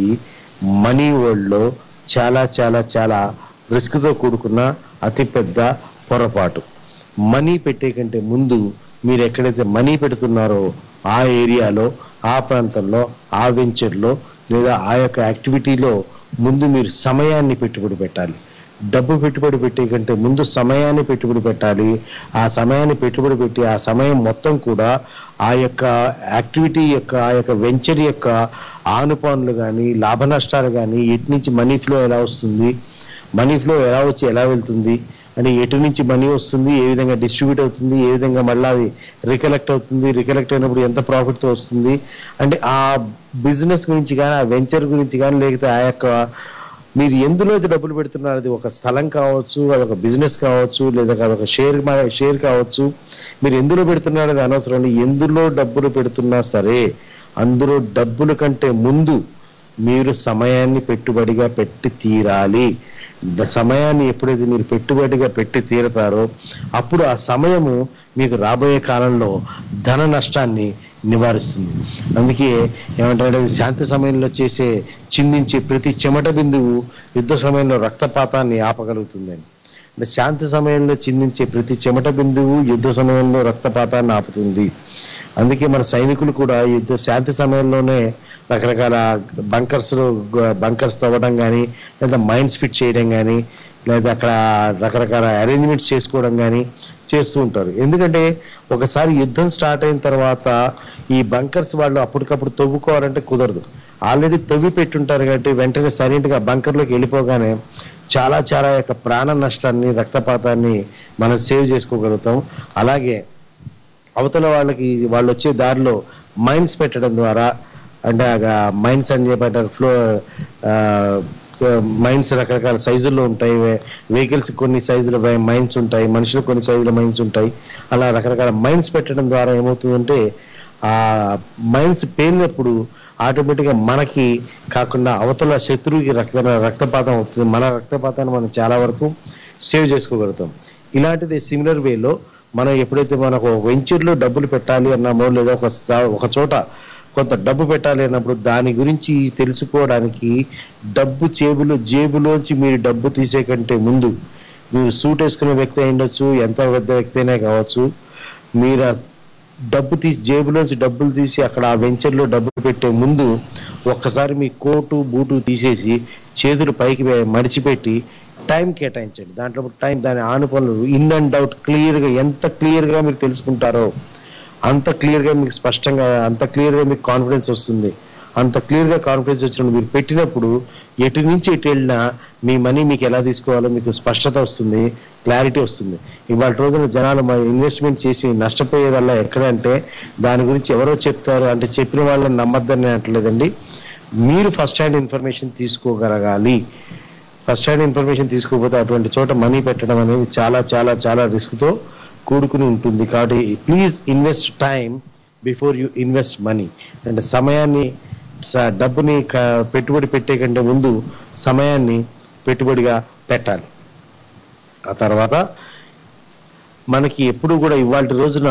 మనీ వరల్డ్ లో చాలా చాలా చాలా రిస్క్ తో కూడుకున్న అతిపెద్ద పొరపాటు మనీ పెట్టే కంటే ముందు మీరు ఎక్కడైతే మనీ పెడుతున్నారో ఆ ఏరియాలో ఆ ప్రాంతంలో ఆ వెంచర్లో లేదా ఆ యొక్క యాక్టివిటీలో ముందు మీరు సమయాన్ని పెట్టుబడి పెట్టాలి డబ్బు పెట్టుబడి పెట్టే కంటే ముందు సమయాన్ని పెట్టుబడి పెట్టాలి ఆ సమయాన్ని పెట్టుబడి పెట్టి ఆ సమయం మొత్తం కూడా ఆ యొక్క యాక్టివిటీ యొక్క ఆ యొక్క వెంచర్ యొక్క ఆనుపానులు కానీ లాభ నష్టాలు కానీ ఎటు నుంచి మనీ ఫ్లో ఎలా వస్తుంది మనీ ఫ్లో ఎలా వచ్చి ఎలా వెళ్తుంది అని ఎటు నుంచి మనీ వస్తుంది ఏ విధంగా డిస్ట్రిబ్యూట్ అవుతుంది ఏ విధంగా మళ్ళీ అది రికలెక్ట్ అవుతుంది రికలెక్ట్ అయినప్పుడు ఎంత ప్రాఫిట్ తో వస్తుంది అంటే ఆ బిజినెస్ గురించి కానీ ఆ వెంచర్ గురించి కానీ లేకపోతే ఆ యొక్క మీరు ఎందులో అయితే డబ్బులు పెడుతున్నారు అది ఒక స్థలం కావచ్చు అది ఒక బిజినెస్ కావచ్చు లేదా అది ఒక షేర్ షేర్ కావచ్చు మీరు ఎందులో పెడుతున్నారు అది అనవసరం లేదు. ఎందులో డబ్బులు పెడుతున్నా సరే అందులో డబ్బుల కంటే ముందు మీరు సమయాన్ని పెట్టుబడిగా పెట్టి తీరాలి ద- సమయాన్ని ఎప్పుడైతే మీరు పెట్టుబడిగా పెట్టి తీరతారో అప్పుడు ఆ సమయము మీకు రాబోయే కాలంలో ధన నష్టాన్ని నివారిస్తుంది అందుకే ఏమంటారంటే అది శాంతి సమయంలో చేసే చిందించే ప్రతి చెమట బిందువు యుద్ధ సమయంలో రక్తపాతాన్ని ఆపగలుగుతుందని అంటే శాంతి సమయంలో చిందించే ప్రతి చెమట బిందువు యుద్ధ సమయంలో రక్తపాతాన్ని ఆపుతుంది అందుకే మన సైనికులు కూడా యుద్ధ శాంతి సమయంలోనే రకరకాల బంకర్స్ బంకర్స్ తవ్వడం కానీ లేదా మైన్స్ ఫిట్ చేయడం కానీ లేదా అక్కడ రకరకాల అరేంజ్మెంట్స్ చేసుకోవడం కానీ చేస్తూ ఉంటారు ఎందుకంటే ఒకసారి యుద్ధం స్టార్ట్ అయిన తర్వాత ఈ బంకర్స్ వాళ్ళు అప్పటికప్పుడు తవ్వుకోవాలంటే కుదరదు ఆల్రెడీ తవ్వి పెట్టుంటారు కాబట్టి వెంటనే సైలెంట్ గా బంకర్లోకి వెళ్ళిపోగానే చాలా చాలా యొక్క ప్రాణ నష్టాన్ని రక్తపాతాన్ని మనం సేవ్ చేసుకోగలుగుతాం అలాగే అవతల వాళ్ళకి వాళ్ళు వచ్చే దారిలో మైన్స్ పెట్టడం ద్వారా అంటే మైన్స్ అని చెప్పంటారు ఫ్లో మైన్స్ రకరకాల సైజుల్లో ఉంటాయి వెహికల్స్ కొన్ని సైజుల మైన్స్ ఉంటాయి మనుషులు కొన్ని సైజుల మైన్స్ ఉంటాయి అలా రకరకాల మైన్స్ పెట్టడం ద్వారా ఏమవుతుందంటే ఆ మైన్స్ పేలినప్పుడు ఆటోమేటిక్ గా మనకి కాకుండా అవతల శత్రువుకి రక్త రక్తపాతం అవుతుంది మన రక్తపాతాన్ని మనం చాలా వరకు సేవ్ చేసుకోగలుగుతాం ఇలాంటిది సిమిలర్ వేలో మనం ఎప్పుడైతే మనకు వెంచర్ లో డబ్బులు పెట్టాలి అన్నామో లేదా ఒక స్థా- ఒక చోట కొంత డబ్బు పెట్టాలి అన్నప్పుడు దాని గురించి తెలుసుకోవడానికి డబ్బు జేబులో జేబులోంచి మీరు డబ్బు తీసే కంటే ముందు మీరు సూట్ వేసుకునే వ్యక్తి అయి ఉండొచ్చు ఎంత పెద్ద వ్యక్తి అయినా కావచ్చు మీరు ఆ డబ్బు తీసి జేబులోంచి డబ్బులు తీసి అక్కడ ఆ వెంచర్ లో డబ్బులు పెట్టే ముందు ఒక్కసారి మీ కోటు బూటు తీసేసి చేతులు పైకి వే- మడిచిపెట్టి టైం కేటాయించండి దాంట్లో టైం దాని ఆనుపనులు ఇన్ అండ్ అవుట్ క్లియర్గా ఎంత క్లియర్గా మీరు తెలుసుకుంటారో అంత క్లియర్గా మీకు స్పష్టంగా అంత క్లియర్గా మీకు కాన్ఫిడెన్స్ వస్తుంది అంత క్లియర్గా కాన్ఫిడెన్స్ వచ్చినప్పుడు మీరు పెట్టినప్పుడు ఎటు నుంచి ఎటు వెళ్ళినా మీ మనీ మీకు ఎలా తీసుకోవాలో మీకు స్పష్టత వస్తుంది క్లారిటీ వస్తుంది ఇవాళ రోజున జనాలు ఇన్వెస్ట్మెంట్ చేసి నష్టపోయేదల్లా ఎక్కడంటే దాని గురించి ఎవరో చెప్తారు అంటే చెప్పిన వాళ్ళని నమ్మద్దని అంటలేదండి మీరు ఫస్ట్ హ్యాండ్ ఇన్ఫర్మేషన్ తీసుకోగలగాలి ఫస్ట్ హ్యాండ్ ఇన్ఫర్మేషన్ తీసుకోకపోతే అటువంటి చోట మనీ పెట్టడం అనేది చాలా చాలా చాలా రిస్క్ తో కూడుకుని ఉంటుంది కాబట్టి please invest time before you invest money అంటే సమయాన్ని స- డబ్బుని క- పెట్టుబడి పెట్టే కంటే ముందు సమయాన్ని పెట్టుబడిగా పెట్టాలి ఆ తర్వాత మనకి ఎప్పుడు కూడా ఇవాళ రోజున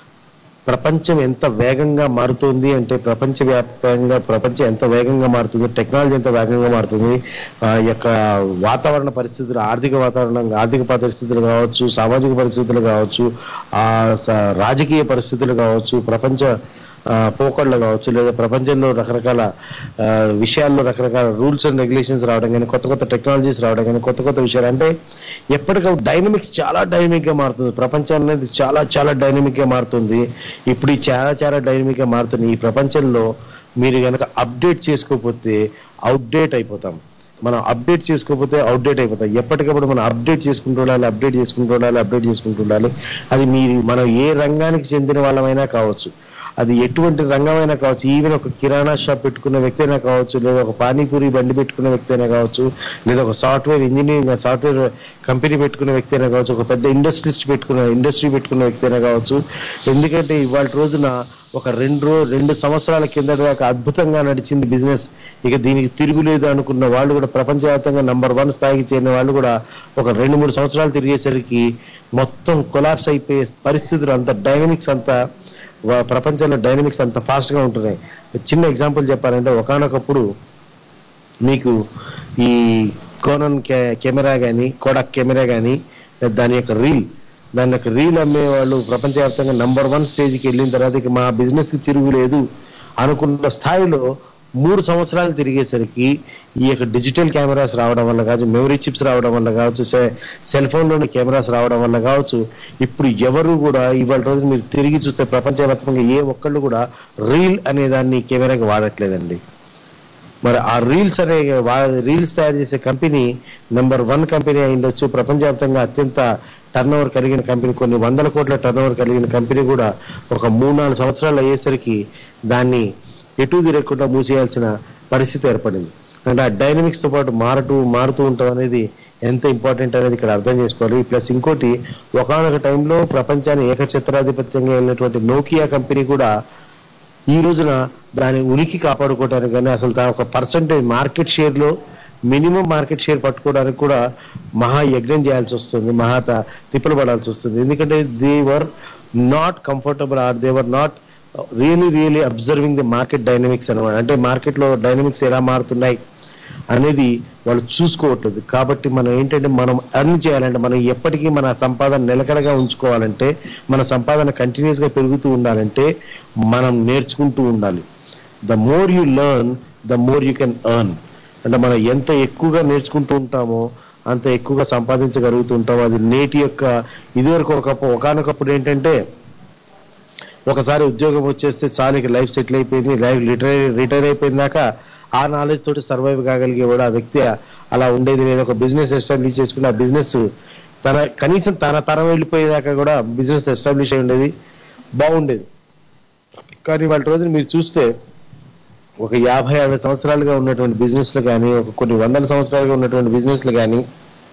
ప్రపంచం ఎంత వేగంగా మారుతుంది అంటే ప్రపంచవ్యాప్తంగా ప్రపంచం ఎంత వేగంగా మారుతుంది టెక్నాలజీ ఎంత వేగంగా మారుతుంది ఆ యొక్క వాతావరణ పరిస్థితులు ఆర్థిక వాతావరణం ఆర్థిక పరిస్థితులు కావచ్చు సామాజిక పరిస్థితులు కావచ్చు ఆ స- రాజకీయ పరిస్థితులు కావచ్చు ప్రపంచ ఆ, పోకళ్ళు కావచ్చు లేదా ప్రపంచంలో రకరకాల ఆ, విషయాల్లో రకరకాల రూల్స్ అండ్ రెగ్యులేషన్స్ రావడం కానీ కొత్త కొత్త టెక్నాలజీస్ రావడం కానీ కొత్త కొత్త విషయాలు అంటే ఎప్పటికప్పుడు డైనమిక్స్ చాలా డైనమిక్ గా మారుతుంది ప్రపంచం అనేది చాలా చాలా డైనమిక్ గా మారుతుంది ఇప్పుడు ఈ చాలా చాలా డైనమిక్ గా మారుతుంది ఈ ప్రపంచంలో మీరు కనుక అప్డేట్ చేసుకోకపోతే అవుట్డేట్ అయిపోతాం మనం అప్డేట్ చేసుకోకపోతే అవుట్డేట్ అయిపోతాం ఎప్పటికప్పుడు మనం అప్డేట్ చేసుకుంటూ ఉండాలి అప్డేట్ చేసుకుంటూ ఉండాలి అప్డేట్ చేసుకుంటూ ఉండాలి అది మీరు మనం ఏ రంగానికి చెందిన వాళ్ళమైనా కావచ్చు అది ఎటువంటి రంగమైనా కావచ్చు ఈవెన్ ఒక కిరాణా షాప్ పెట్టుకున్న వ్యక్తి అయినా కావచ్చు లేదా ఒక పానీపూరి బండి పెట్టుకున్న వ్యక్తి అయినా కావచ్చు లేదా ఒక సాఫ్ట్వేర్ ఇంజనీరింగ్ సాఫ్ట్వేర్ కంపెనీ పెట్టుకున్న వ్యక్తి అయినా కావచ్చు ఒక పెద్ద ఇండస్ట్రీస్ పెట్టుకున్న ఇండస్ట్రీ పెట్టుకున్న వ్యక్తి అయినా కావచ్చు ఎందుకంటే ఇవాళ రోజున ఒక రెండు రో రెండు సంవత్సరాల కిందట దాకా అద్భుతంగా నడిచింది బిజినెస్ ఇక దీనికి తిరుగులేదు అనుకున్న వాళ్ళు కూడా ప్రపంచవ్యాప్తంగా నంబర్ వన్ స్థాయికి చేరిన వాళ్ళు కూడా ఒక రెండు మూడు సంవత్సరాలు తిరిగేసరికి మొత్తం కొలాప్స్ అయిపోయే పరిస్థితులు అంత డైనమిక్స్ అంతా వా- ప్రపంచంలో డైనమిక్స్ అంత ఫాస్ట్ గా ఉంటున్నాయి చిన్న ఎగ్జాంపుల్ చెప్పాలంటే ఒకనొకప్పుడు మీకు ఈ కోనన్ కె- కెమెరా కానీ కోడాక్ కెమెరా కానీ దాని యొక్క రీల్ దాని యొక్క రీల్ అమ్మే వాళ్ళు ప్రపంచవ్యాప్తంగా నంబర్ వన్ స్టేజ్కి వెళ్ళిన తర్వాత ఇక మా బిజినెస్ కి తిరుగులేదు అనుకున్న స్థాయిలో మూడు సంవత్సరాలు తిరిగేసరికి ఈ యొక్క డిజిటల్ కెమెరాస్ రావడం వల్ల కావచ్చు మెమరీ చిప్స్ రావడం వల్ల కావచ్చు సె- సెల్ ఫోన్ లోని కెమెరాస్ రావడం వల్ల కావచ్చు ఇప్పుడు ఎవరు కూడా ఇవాళ రోజు మీరు తిరిగి చూస్తే ప్రపంచవ్యాప్తంగా ఏ ఒక్కళ్ళు కూడా రీల్ అనే దాన్ని కెమెరాకి వాడట్లేదండి మరి ఆ రీల్స్ అనే వా- రీల్స్ తయారు చేసే కంపెనీ నెంబర్ వన్ కంపెనీ అయిండొచ్చు ప్రపంచవ్యాప్తంగా అత్యంత టర్న్ ఓవర్ కలిగిన కంపెనీ కొన్ని వందల కోట్ల టర్న్ ఓవర్ కలిగిన కంపెనీ కూడా ఒక మూడు నాలుగు సంవత్సరాలు అయ్యేసరికి దాన్ని ఎటు తిరగకుండా మూసేయాల్సిన పరిస్థితి ఏర్పడింది అంటే ఆ డైనమిక్స్ తో పాటు మారుతూ మారుతూ ఉంటాం అనేది ఎంత ఇంపార్టెంట్ అనేది ఇక్కడ అర్థం చేసుకోవాలి ప్లస్ ఇంకోటి ఒకనొక టైంలో ప్రపంచాన్ని ఏకఛత్రాధిపత్యంగా వెళ్ళినటువంటి నోకియా కంపెనీ కూడా ఈ రోజున దాని ఉనికి కాపాడుకోవడానికి కానీ అసలు దాని ఒక పర్సంటేజ్ మార్కెట్ షేర్ లో మినిమం మార్కెట్ షేర్ పట్టుకోవడానికి కూడా మహా యజ్ఞం చేయాల్సి వస్తుంది మహా త- తిప్పలు పడాల్సి వస్తుంది ఎందుకంటే they were not comfortable or they were not really really observing the market dynamics అనమాట అంటే మార్కెట్ లో డైనమిక్స్ ఎలా మారుతున్నాయి అనేది వాళ్ళు చూసుకోవట్లేదు కాబట్టి మనం ఏంటంటే మనం అర్న్ చేయాలంటే మనం ఎప్పటికీ మన సంపాదన నిలకడగా ఉంచుకోవాలంటే మన సంపాదన కంటిన్యూస్ గా పెరుగుతూ ఉండాలంటే మనం నేర్చుకుంటూ ఉండాలి the more you learn the more you can earn అంటే మనం ఎంత ఎక్కువగా నేర్చుకుంటూ ఉంటామో అంత ఎక్కువగా సంపాదించగలుగుతూ ఉంటామో అది నేటి యొక్క ఇదివరకు ఒక ఒకనొకప్పుడు ఏంటంటే ఒకసారి ఉద్యోగం వచ్చేస్తే చాలు ఇక లైఫ్ సెటిల్ అయిపోయింది లైఫ్ రిటైర్ రిటైర్ అయిపోయిందాక ఆ నాలెడ్జ్ తోటి సర్వైవ్ కాగలిగేవాడు ఆ వ్యక్తి అలా ఉండేది లేదు ఒక బిజినెస్ ఎస్టాబ్లిష్ చేసుకుని ఆ బిజినెస్ తన కనీసం తన తరం వెళ్ళిపోయేదాకా కూడా బిజినెస్ ఎస్టాబ్లిష్ అయి ఉండేది బాగుండేది కానీ వాళ్ళ రోజున మీరు చూస్తే ఒక యాభై అరవై సంవత్సరాలుగా ఉన్నటువంటి బిజినెస్లు కానీ ఒక కొన్ని వందల సంవత్సరాలుగా ఉన్నటువంటి బిజినెస్లు కానీ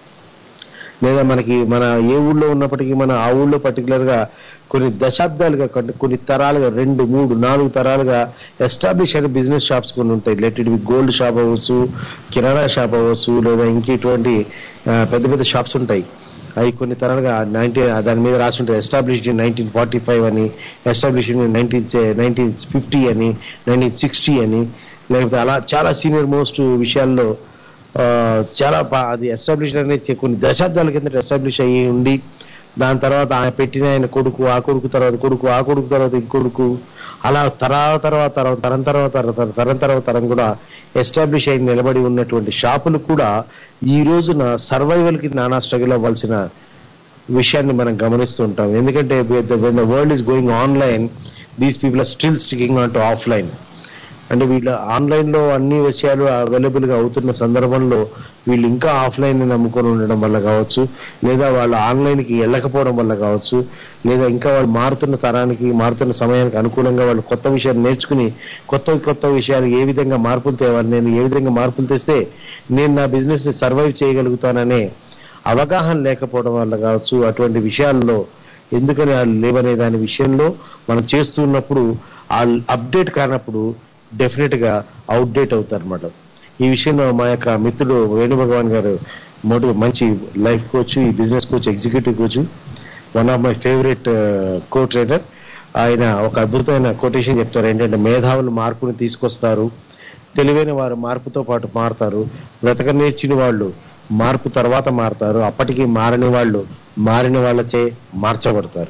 లేదా మనకి మన ఏ ఊళ్ళో ఉన్నప్పటికీ మన ఆ ఊళ్ళో పర్టికులర్ గా కొన్ని దశాబ్దాలుగా కొన్ని- కొన్ని తరాలుగా రెండు మూడు నాలుగు తరాలుగా ఎస్టాబ్లిష్ అయిన బిజినెస్ షాప్స్ కొన్ని ఉంటాయి లెట్ ఇట్ గోల్డ్ షాప్ అవ్వచ్చు కిరాణా షాప్ అవ్వచ్చు లేదా ఇంకేటువంటి ఆ, పెద్ద పెద్ద షాప్స్ ఉంటాయి అవి కొన్ని తరాలుగా నైన్టీన్ దాని మీద రాసి ఉంటాయి established in nineteen forty five అని established in nineteen nineteen fifty అని నైన్టీన్ సిక్స్టీ అని లేకపోతే అలా చాలా సీనియర్ మోస్ట్ విషయాల్లో ఆ, చాలా బా- అది ఎస్టాబ్లిష్ అనేది చే- కొన్ని దశాబ్దాల కింద ఎస్టాబ్లిష్ అయ్యి ఉండి దాని తర్వాత ఆయన పెట్టిన ఆయన కొడుకు ఆ కొడుకు తర్వాత కొడుకు ఆ కొడుకు తర్వాత ఇంకొడుకు అలా తరాల తర్వాత తరం తరం తర్వాత తరం తరం తరం తర్వాత తరం కూడా ఎస్టాబ్లిష్ అయి నిలబడి ఉన్నటువంటి షాపులు కూడా ఈ రోజున సర్వైవల్ కి నానా స్ట్రగుల్ అవ్వాల్సిన విషయాన్ని మనం గమనిస్తూ ఉంటాం ఎందుకంటే when the world is going online these people are still sticking on to offline అంటే వీళ్ళ ఆన్లైన్ లో అన్ని విషయాలు అవైలబుల్ గా అవుతున్న సందర్భంలో వీళ్ళు ఇంకా ఆఫ్లైన్ ని నమ్ముకొని ఉండడం వల్ల కావచ్చు లేదా వాళ్ళు ఆన్లైన్ కి వెళ్ళకపోవడం వల్ల కావచ్చు లేదా ఇంకా వాళ్ళు మారుతున్న తరానికి మారుతున్న సమయానికి అనుకూలంగా వాళ్ళు కొత్త విషయాలు నేర్చుకుని కొత్త కొత్త విషయాలు ఏ విధంగా మార్పులు తేవాలి నేను ఏ విధంగా మార్పులు తెస్తే నేను నా బిజినెస్ ని సర్వైవ్ చేయగలుగుతాననే అవగాహన లేకపోవడం వల్ల కావచ్చు అటువంటి విషయాల్లో ఎందుకని వాళ్ళు లేవనే దాని విషయంలో మనం చేస్తున్నప్పుడు ఆ అప్డేట్ కానప్పుడు డెఫినెట్ గా అవుట్డేట్ అవుతారు అనమాట ఈ విషయంలో మా యొక్క మిత్రుడు వేణుభగవాన్ గారు మోటి మంచి లైఫ్ కోచ్ ఈ business coach executive coach one of my favourite co trader ఆయన ఒక అద్భుతమైన కొటేషన్ చెప్తారు ఏంటంటే మేధావులు మార్పుని తీసుకొస్తారు తెలివైన వారు మార్పుతో పాటు మారుతారు బ్రతక నేర్చిన వాళ్ళు మార్పు తర్వాత మారుతారు అప్పటికి మారని వాళ్ళు మారిన వాళ్ళచే మార్చబడతారు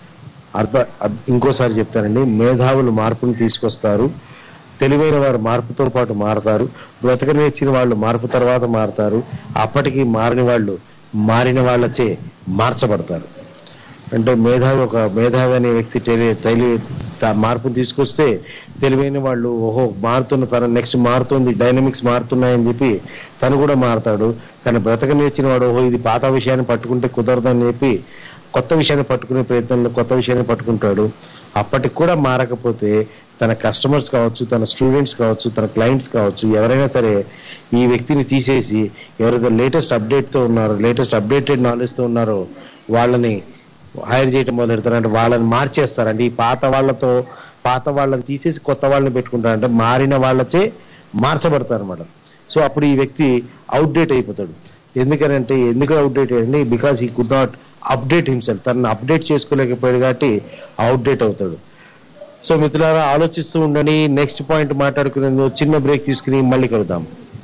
అర్థ అద్- ఇంకోసారి చెప్తానండి మేధావులు మార్పుని తీసుకొస్తారు తెలివైన వారు మార్పుతో పాటు మారతారు బ్రతక నేర్చిన వాళ్ళు మార్పు తర్వాత మారతారు అప్పటికి మారని వాళ్ళు మారిన వాళ్ళచే మార్చబడతారు అంటే మేధావి ఒక మేధావి అనే వ్యక్తి తెలి తెలి త- మార్పుని తీసుకొస్తే తెలివైన వాళ్ళు ఓహో మారుతున్న తన నెక్స్ట్ మారుతుంది డైనమిక్స్ మారుతున్నాయని చెప్పి తను కూడా మారుతాడు కానీ బ్రతక నేర్చిన వాడు ఓహో ఇది పాత విషయాన్ని పట్టుకుంటే కుదరదని చెప్పి కొత్త విషయాన్ని పట్టుకునే ప్రయత్నంలో కొత్త విషయాన్ని పట్టుకుంటాడు అప్పటికి కూడా మారకపోతే తన కస్టమర్స్ కావచ్చు తన స్టూడెంట్స్ కావచ్చు తన క్లయింట్స్ కావచ్చు ఎవరైనా సరే ఈ వ్యక్తిని తీసేసి ఎవరైతే లేటెస్ట్ అప్డేట్ తో ఉన్నారో లేటెస్ట్ అప్డేటెడ్ నాలెడ్జ్ తో ఉన్నారో వాళ్ళని హైర్ చేయడం మొదలు పెడతారంటే వాళ్ళని మార్చేస్తారంటే ఈ పాత వాళ్ళతో పాత వాళ్ళని తీసేసి కొత్త వాళ్ళని పెట్టుకుంటారంటే మారిన వాళ్ళచే మార్చబడతారు అనమాట సో అప్పుడు ఈ వ్యక్తి అవుట్డేట్ అయిపోతాడు ఎందుకనంటే ఎందుకు అవుట్డేట్ అండి because he could not update himself తనని అప్డేట్ చేసుకోలేకపోయాడు కాబట్టి అవుట్డేట్ అవుతాడు సో మిత్రులారా ఆలోచిస్తూ ఉండండి నెక్స్ట్ పాయింట్ మాట్లాడుకునేందుకు చిన్న బ్రేక్ తీసుకుని మళ్ళీ కలుద్దాం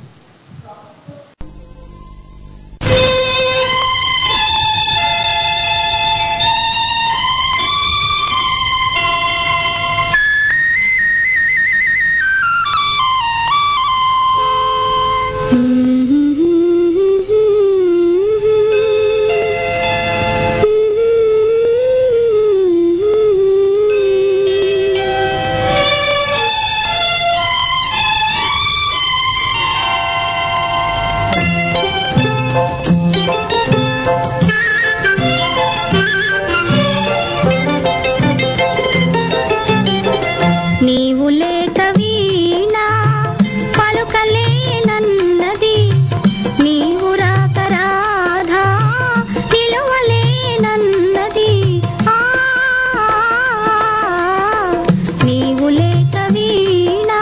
నీవు లేక వీణా పలుకలేనన్నది నీవు రాక రాధా పిలువలేనన్నది ఆ నీవు లేక వీణా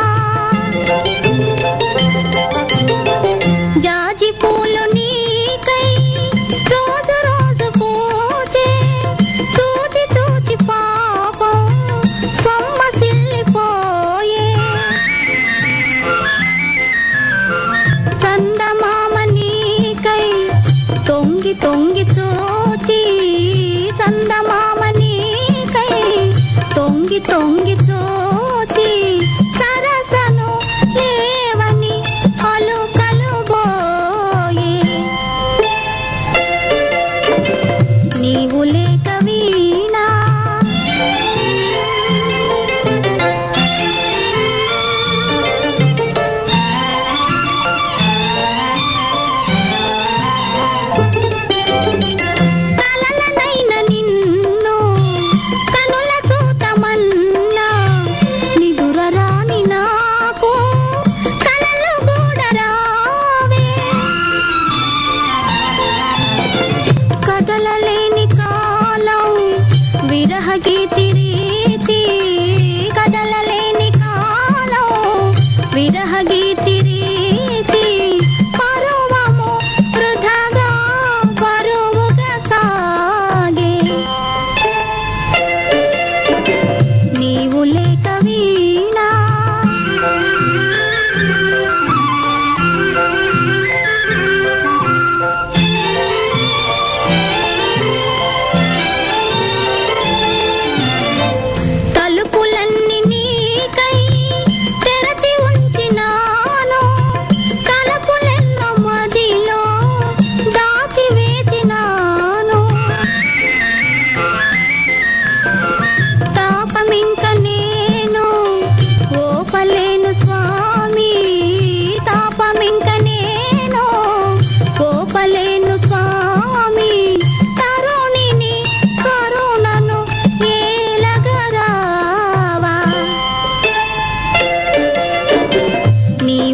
జాజి పూలు నీకై రోజు రోజు పూజే చూచి చూచి పాపం సొమ్మసిల్లిపోయే చందమామ నీకై తొంగి తొంగి చూచి చందమామ నీకై తొంగి తొంగి చూచి సరసను లేవని అలుకలు బోయే నీవు లేక వీణా కలలనైన నిన్ను కనుల చూతమన్నా నిదుర రాని నాకు కలలు కూడా రావే కదలలేని కాలం విరహ గీతి రీతి కదలలేని కాలం విరహ గీతి రీతి పరువము వృధగా బరువుగా సాగే నీవు లేక వీణా తలుపులన్నీ నీ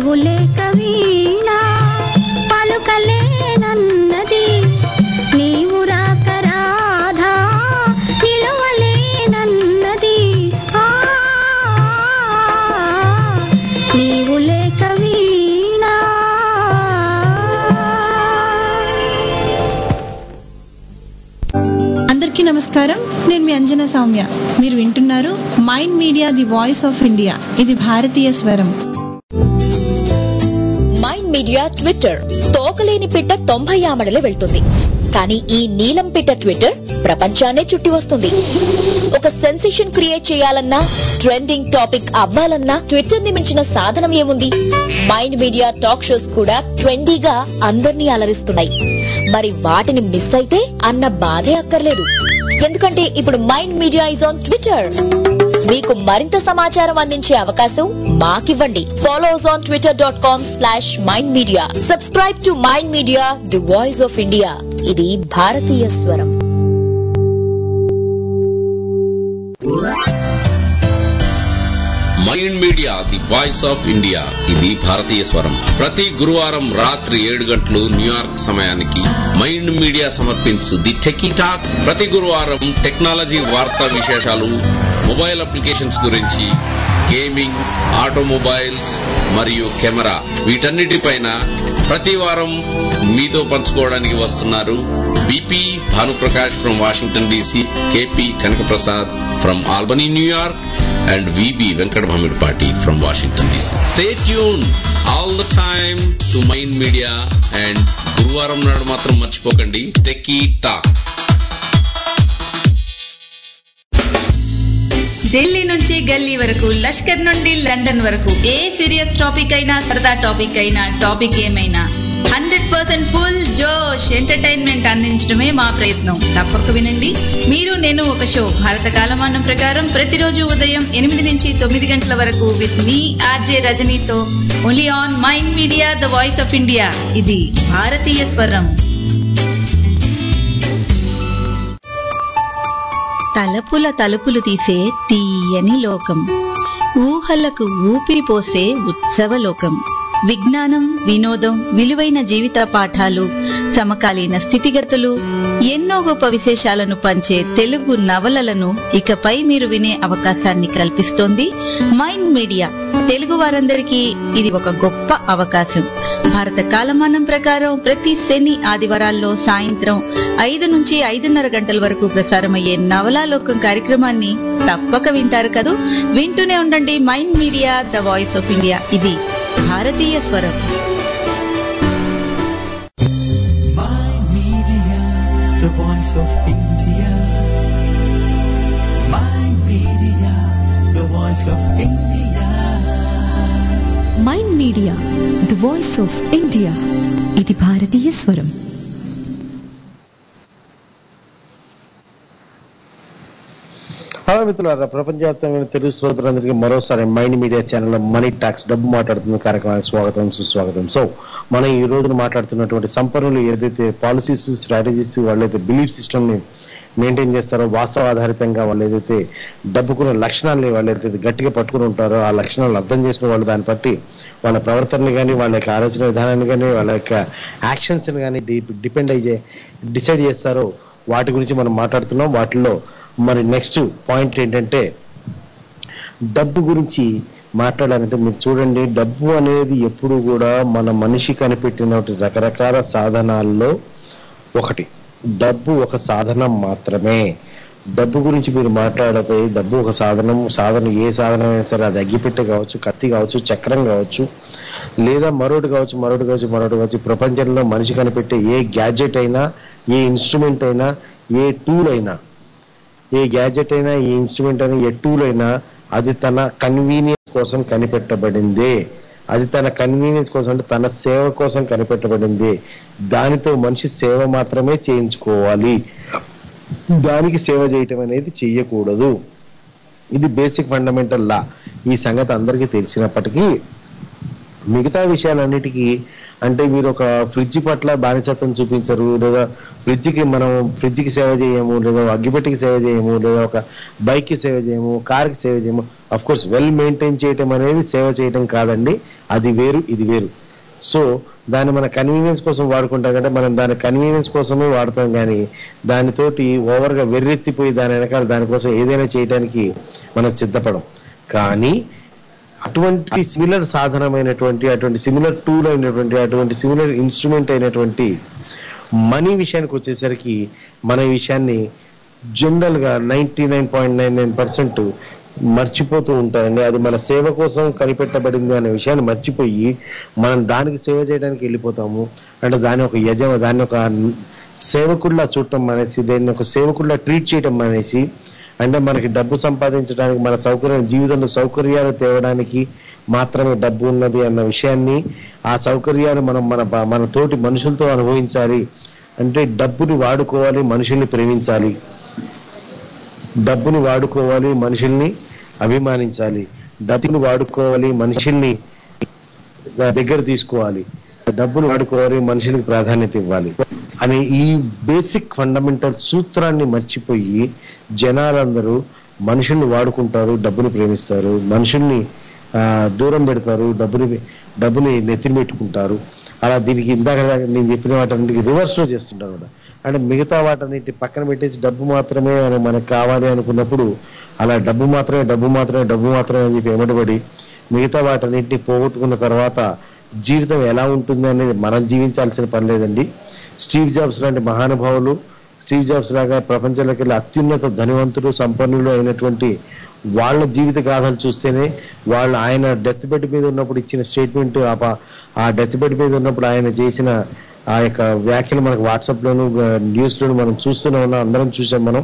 నీవు లేక వీణా పలుకలేనన్నది నీవు రాక రాధా నిలవలేనన్నది ఆ, నీవు లేక వీణా అందరికీ నమస్కారం నేను మీ అంజన సౌమ్య మీరు వింటున్నారు mind media the voice of India ఇది భారతీయ స్వరం మైండ్ మీడియా ట్విట్టర్ తోకలేని పిట్ట తొంభై ఆమడలే వెళ్తుంది కానీ ఈ నీలం పిట్ట ట్విట్టర్ ప్రపంచాన్నే చుట్టి వస్తుంది ఒక సెన్సేషన్ క్రియేట్ చేయాలన్నా ట్రెండింగ్ టాపిక్ అవ్వాలన్నా ట్విట్టర్ ని మించిన సాధనం ఏముంది మైండ్ మీడియా టాక్ షోస్ కూడా ట్రెండీగా అందర్నీ అలరిస్తున్నాయి మరి వాటిని మిస్ అయితే అన్న బాధే అక్కర్లేదు ఎందుకంటే ఇప్పుడు Mind Media is on Twitter మీకు మరింత సమాచారం అందించే అవకాశం మాకివ్వండి follow us on Twitter dot com slash Mind Media subscribe to mind media the voice of India ఇది భారతీయ స్వరం mind media the voice of India ఇది భారతీయ స్వరం ప్రతి గురువారం రాత్రి ఏడు గంటలు న్యూయార్క్ సమయానికి మైండ్ మీడియా సమర్పించు ది టెకీ టాక్ ప్రతి గురువారం టెక్నాలజీ వార్తా విశేషాలు మొబైల్ అప్లికేషన్స్ గురించి గేమింగ్ ఆటోమొబైల్స్ మరియు కెమెరా వీటన్నిటిపైన ప్రతి వారం మీతో పంచుకోవడానికి వస్తున్నారు BP Bhanuprakash from Washington DC KP Kanakaprasad from Albany New York and VB Venkat Bhamidpati from Washington DC. Stay tuned all the time to Mind Media and గురువారం నాడు మాత్రం మర్చిపోకండి టెకీ టాక్ ఢిల్లీ నుంచి గల్లీ వరకు లష్కర్ నుండి లండన్ వరకు ఏ సీరియస్ టాపిక్ అయినా సరదా టాపిక్ అయినా టాపిక్ ఏమైనా హండ్రెడ్ పర్సెంట్ ఫుల్ జోష్ ఎంటర్టైన్మెంట్ అందించడమే మా ప్రయత్నం తప్పక వినండి మీరు నేను ఒక షో భారత కాలమానం ప్రకారం ప్రతిరోజు ఉదయం ఎనిమిది నుంచి తొమ్మిది గంటల వరకు విత్ మీ ఆర్జే రజనీతో only on Mind media the voice of India ఇది భారతీయ స్వరం తలపుల తలుపులు తీసే తీయని లోకం ఊహలకు ఊపిరి పోసే ఉత్సవ లోకం విజ్ఞానం వినోదం విలువైన జీవిత పాఠాలు సమకాలీన స్థితిగతులు ఎన్నో గొప్ప విశేషాలను పంచే తెలుగు నవలలను ఇకపై మీరు వినే అవకాశాన్ని కల్పిస్తోంది మైండ్ మీడియా తెలుగు వారందరికీ ఇది ఒక గొప్ప అవకాశం భారత కాలమానం ప్రకారం ప్రతి శని ఆదివారాల్లో సాయంత్రం ఐదు నుంచి ఐదున్నర గంటల వరకు ప్రసారమయ్యే నవలాలోకం కార్యక్రమాన్ని తప్పక వింటారు కదూ వింటూనే ఉండండి mind media the voice of India ఇది భారతీయ స్వరం Media, the voice of India. Mind Media, the voice of India. Mind media the voice of India ఇది భారతీయ స్వరం హలో మిత్రులారా ప్రపంచవ్యాప్తంగా తెలుగు శ్రోతలందరికీ మరోసారి మైండ్ మీడియా ఛానల్లో మనీ టాక్స్ డబ్బు మాట్లాడుతున్న కార్యక్రమానికి స్వాగతం సుస్వాగతం సో మనం ఈ రోజున మాట్లాడుతున్నటువంటి సంపన్నులు ఏదైతే పాలసీస్ స్ట్రాటజీస్ వాళ్ళైతే బిలీఫ్ సిస్టమ్ ని మెయింటైన్ చేస్తారో వాస్తవ ఆధారితంగా వాళ్ళు ఏదైతే డబ్బుకున్న లక్షణాలని వాళ్ళైతే గట్టిగా పట్టుకుని ఉంటారో ఆ లక్షణాలను అర్థం చేసిన వాళ్ళు దాన్ని బట్టి వాళ్ళ ప్రవర్తనని కానీ వాళ్ళ యొక్క ఆలోచన విధానాన్ని కానీ వాళ్ళ యొక్క యాక్షన్స్ కానీ డిపెండ్ అయ్యే డిసైడ్ చేస్తారో వాటి గురించి మనం మాట్లాడుతున్నాం వాటిలో మరి నెక్స్ట్ పాయింట్ ఏంటంటే డబ్బు గురించి మాట్లాడాలంటే మీరు చూడండి డబ్బు అనేది ఎప్పుడు కూడా మన మనిషి కనిపెట్టిన రకరకాల సాధనాల్లో ఒకటి డబ్బు ఒక సాధనం మాత్రమే డబ్బు గురించి మీరు మాట్లాడితే డబ్బు ఒక సాధనం సాధనం ఏ సాధనం అయినా సరే అది అగ్గిపెట్టె కావచ్చు కత్తి కావచ్చు చక్రం కావచ్చు లేదా మరొకటి కావచ్చు మరొకటి కావచ్చు మరొకటి కావచ్చు ప్రపంచంలో మనిషి కనిపెట్టే ఏ గ్యాడ్జెట్ అయినా ఏ ఇన్స్ట్రుమెంట్ అయినా ఏ టూల్ అయినా ఏ గ్యాడ్జెట్ అయినా ఏ ఇన్స్ట్రుమెంట్ అయినా ఏ టూల్ అయినా అది తన కన్వీనియన్స్ కోసం కనిపెట్టబడింది అది తన కన్వీనియన్స్ కోసం అంటే తన సేవ కోసం కనిపెట్టబడింది దానితో మనిషి సేవ మాత్రమే చేయించుకోవాలి దానికి సేవ చేయటం అనేది చెయ్యకూడదు ఇది బేసిక్ ఫండమెంటల్ లా ఈ సంగతి అందరికీ తెలిసినప్పటికీ మిగతా విషయాలన్నిటికీ అంటే మీరు ఒక ఫ్రిడ్జ్ పట్ల బానిసత్వం చూపించరు లేదా ఫ్రిడ్జ్కి మనం ఫ్రిడ్జ్కి సేవ చేయము లేదా అగ్గిపెట్టికి సేవ చేయము లేదా ఒక బైక్కి సేవ చేయము కార్కి సేవ చేయము అఫ్ కోర్స్ వెల్ మెయింటైన్ చేయటం అనేది సేవ చేయటం కాదండి అది వేరు ఇది వేరు సో దాన్ని మన కన్వీనియన్స్ కోసం వాడుకుంటాం కంటే మనం దాని కన్వీనియన్స్ కోసమే వాడతాం కానీ దానితోటి ఓవర్గా వెర్రెత్తిపోయి దాని వెనకాల దానికోసం ఏదైనా చేయడానికి మనం సిద్ధపడం కానీ అటువంటి సిమిలర్ సాధనమైనటువంటి అటువంటి సిమిలర్ టూల్ అయినటువంటి అటువంటి సిమిలర్ ఇన్స్ట్రుమెంట్ అయినటువంటి మనీ విషయానికి వచ్చేసరికి మన ఈ విషయాన్ని జనరల్ గా ninety nine point nine nine percent మర్చిపోతూ ఉంటారండి అది మన సేవ కోసం కనిపెట్టబడింది అనే విషయాన్ని మర్చిపోయి మనం దానికి సేవ చేయడానికి వెళ్ళిపోతాము అంటే దాని ఒక యజమ దాన్ని ఒక సేవకుల్లా చూడటం మానేసి దాన్ని ఒక సేవకుల్లా ట్రీట్ చేయటం మానేసి అంటే మనకి డబ్బు సంపాదించడానికి మన సౌకర్యం జీవితంలో సౌకర్యాలు తేవడానికి మాత్రమే డబ్బు ఉన్నది అన్న విషయాన్ని ఆ సౌకర్యాలు మనం మన బ- మన తోటి మనుషులతో అనుభవించాలి అంటే డబ్బుని వాడుకోవాలి మనుషుల్ని ప్రేమించాలి డబ్బుని వాడుకోవాలి మనుషుల్ని అభిమానించాలి డబ్బుని వాడుకోవాలి మనుషుల్ని దగ్గర తీసుకోవాలి డబ్బును వాడుకోవాలి మనుషులకు ప్రాధాన్యత ఇవ్వాలి అనే ఈ బేసిక్ ఫండమెంటల్ సూత్రాన్ని మర్చిపోయి జనాలందరూ మనుషుల్ని వాడుకుంటారు డబ్బుని ప్రేమిస్తారు మనుషుల్ని ఆ, దూరం పెడతారు డబ్బుని డబ్బుని నెత్తిన పెట్టుకుంటారు అలా దీనికి ఇందాక నేను చెప్పిన వాటన్నిటికి రివర్స్ లో చేస్తుంటారు కూడా అంటే మిగతా వాటన్నిటి పక్కన పెట్టేసి డబ్బు మాత్రమే అని మనకు కావాలి అనుకున్నప్పుడు అలా డబ్బు మాత్రమే డబ్బు మాత్రమే డబ్బు మాత్రమే అని చెప్పి ఎమటబడి మిగతా వాటన్నిటిని పోగొట్టుకున్న తర్వాత జీవితం ఎలా ఉంటుంది అనేది మనం జీవించాల్సిన పని లేదండి స్టీవ్ జాబ్స్ లాంటి మహానుభావులు స్టీవ్ జాబ్స్ లాగా ప్రపంచంలోకి వెళ్ళి అత్యున్నత ధనవంతులు సంపన్నులు అయినటువంటి వాళ్ళ జీవిత గాథలు చూస్తేనే వాళ్ళు ఆయన డెత్ బెడ్ మీద ఉన్నప్పుడు ఇచ్చిన స్టేట్మెంట్ ఆ ప- ఆ డెత్ బెడ్ మీద ఉన్నప్పుడు ఆయన చేసిన ఆ యొక్క వ్యాఖ్యలు మనకు వాట్సాప్ లోను న్యూస్ లోను మనం చూస్తూనే ఉన్నాం అందరం చూసాం మనం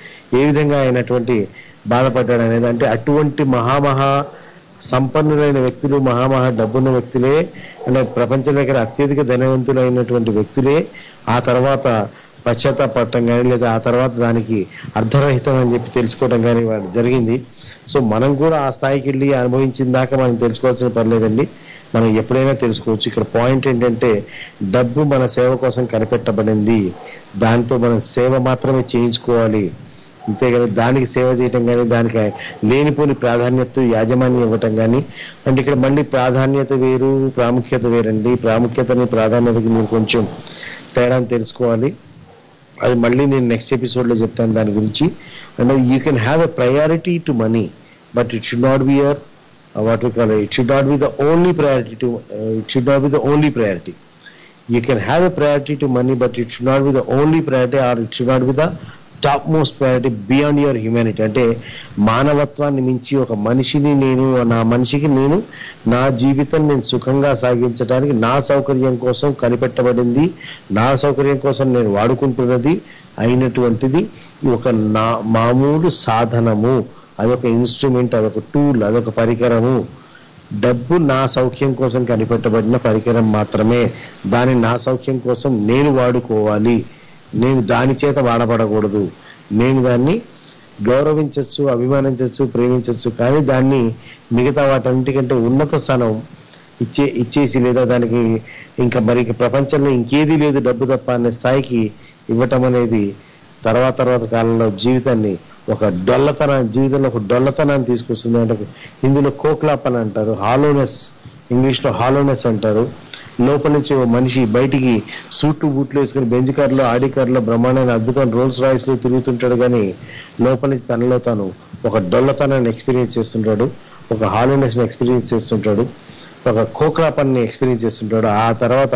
ఏ విధంగా ఆయనటువంటి బాధపడ్డాడు అనేది అంటే అటువంటి మహామహా సంపన్నులైన వ్యక్తులు మహామహా డబ్బున్న వ్యక్తులే అంటే ప్రపంచం దగ్గర అత్యధిక ధనవంతులైనటువంటి వ్యక్తులే ఆ తర్వాత పశ్చాత్తాపడటం కానీ లేదా ఆ తర్వాత దానికి అర్ధరహితం అని చెప్పి తెలుసుకోవడం కానీ వాడు జరిగింది సో మనం కూడా ఆ స్థాయికి వెళ్ళి అనుభవించిన దాకా మనం తెలుసుకోవాల్సిన పని లేదండి మనం ఎప్పుడైనా తెలుసుకోవచ్చు ఇక్కడ పాయింట్ ఏంటంటే డబ్బు మన సేవ కోసం కనిపెట్టబడింది దాంతో మనం సేవ మాత్రమే చేయించుకోవాలి అంతేగాని దానికి సేవ చేయటం కానీ దానికి లేనిపోని ప్రాధాన్యత యాజమాన్యం ఇవ్వటం కానీ అంటే ఇక్కడ మళ్ళీ ప్రాధాన్యత వేరు ప్రాముఖ్యత వేరండి ప్రాముఖ్యతని ప్రాధాన్యతకి మీరు కొంచెం తేడాని తెలుసుకోవాలి అది మళ్ళీ నేను నెక్స్ట్ ఎపిసోడ్ లో చెప్తాను దాని గురించి and you can have a priority to money but it should not be uh what we call it should not be the only priority to it should not be the only priority you can have a priority to money, but it should not be the only priority or it should not be the top most priority beyond your humanity అంటే మానవత్వాన్ని మించి ఒక మనిషిని నేను నా మనిషికి నేను నా జీవితం నేను సుఖంగా సాగించడానికి నా సౌకర్యం కోసం కనిపెట్టబడింది నా సౌకర్యం కోసం నేను వాడుకుంటున్నది అయినటువంటిది ఒక నా మామూలు సాధనము అదొక ఇన్స్ట్రుమెంట్ అదొక టూల్ అదొక పరికరము డబ్బు నా సౌఖ్యం కోసం కనిపెట్టబడిన పరికరం మాత్రమే దాన్ని నా సౌఖ్యం కోసం నేను వాడుకోవాలి నేను దాని చేత వాడబడకూడదు నేను దాన్ని గౌరవించవచ్చు అభిమానించవచ్చు ప్రేమించవచ్చు కానీ దాన్ని మిగతా వాటన్నిటికంటే ఉన్నత స్థానం ఇచ్చే ఇచ్చేసి లేదా దానికి ఇంకా మరి ఇక ప్రపంచంలో ఇంకేదీ లేదు డబ్బు తప్ప అనే స్థాయికి ఇవ్వటం అనేది తర్వాత తర్వాత కాలంలో జీవితాన్ని ఒక డొల్లతన జీవితంలో ఒక డొల్లతనాన్ని తీసుకొస్తుంది అంటే హిందీలో కోక్లాప్ అని అంటారు హాలోనెస్ ఇంగ్లీష్ లో హాలోనెస్ అంటారు లోపల నుంచి ఓ మనిషి బయటికి సూట్ బూట్లు వేసుకుని బెంజ్ కార్లో ఆడి కార్లో బ్రహ్మాండమైన అద్భుతం రోల్స్ రాయిస్ లో తిరుగుతుంటాడు కానీ లోపల నుంచి తనలో తాను ఒక డొల్లతనాన్ని ఎక్స్పీరియన్స్ చేస్తుంటాడు ఒక హాలోనెస్ ని ఎక్స్పీరియన్స్ చేస్తుంటాడు ఒక కోక్లాపన్ని ఎక్స్పీరియన్స్ చేస్తుంటాడు ఆ తర్వాత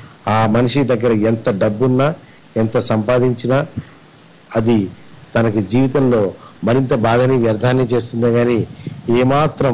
ఆ మనిషి దగ్గర ఎంత డబ్బున్నా ఎంత సంపాదించినా అది తనకి జీవితంలో మరింత బాధని వ్యర్థాన్ని చేస్తుందే కానీ ఏమాత్రం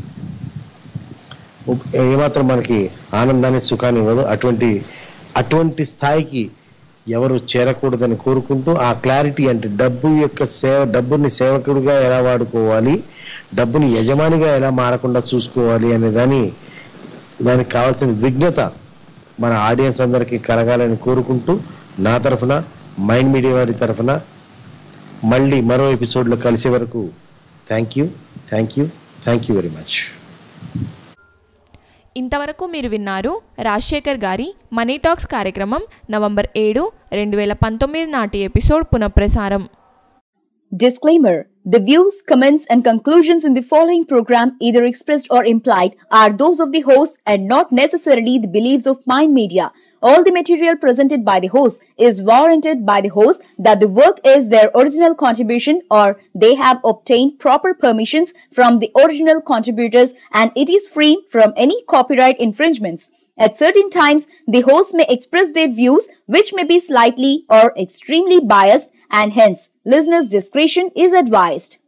ఉప్- ఏమాత్రం మనకి ఆనందాన్ని సుఖాన్ని ఇవ్వదు అటువంటి అటువంటి స్థాయికి ఎవరు చేరకూడదని కోరుకుంటూ ఆ క్లారిటీ అంటే డబ్బు యొక్క సేవ డబ్బుని సేవకుడిగా ఎలా వాడుకోవాలి డబ్బుని యజమానిగా ఎలా మారకుండా చూసుకోవాలి అనే దాని దానికి కావాల్సిన విఘ్నత మన ఆడియన్స్ అందరికీ కలగాలని కోరుకుంటూ నా తరఫున మైండ్ మీడియా వారి తరఫున మళ్ళీ మరో ఎపిసోడ్ లో కలిసే వరకు thank you thank you thank you very much ఇంతవరకు మీరు విన్నారు రాజశేఖర్ గారి మనీ టాక్స్ కార్యక్రమం నవంబర్ ఏడు రెండు వేల పంతొమ్మిది నాటి ఎపిసోడ్ పునఃప్రసారం Disclaimer The views, comments, and conclusions in the following program, either expressed or implied, are those of the host and not necessarily the beliefs of Mind Media. All the material presented by the host is warranted by the host that the work is their original contribution or they have obtained proper permissions from the original contributors and it is free from any copyright infringements. At certain times, the host may express their views which may be slightly or extremely biased and hence listeners' discretion is advised.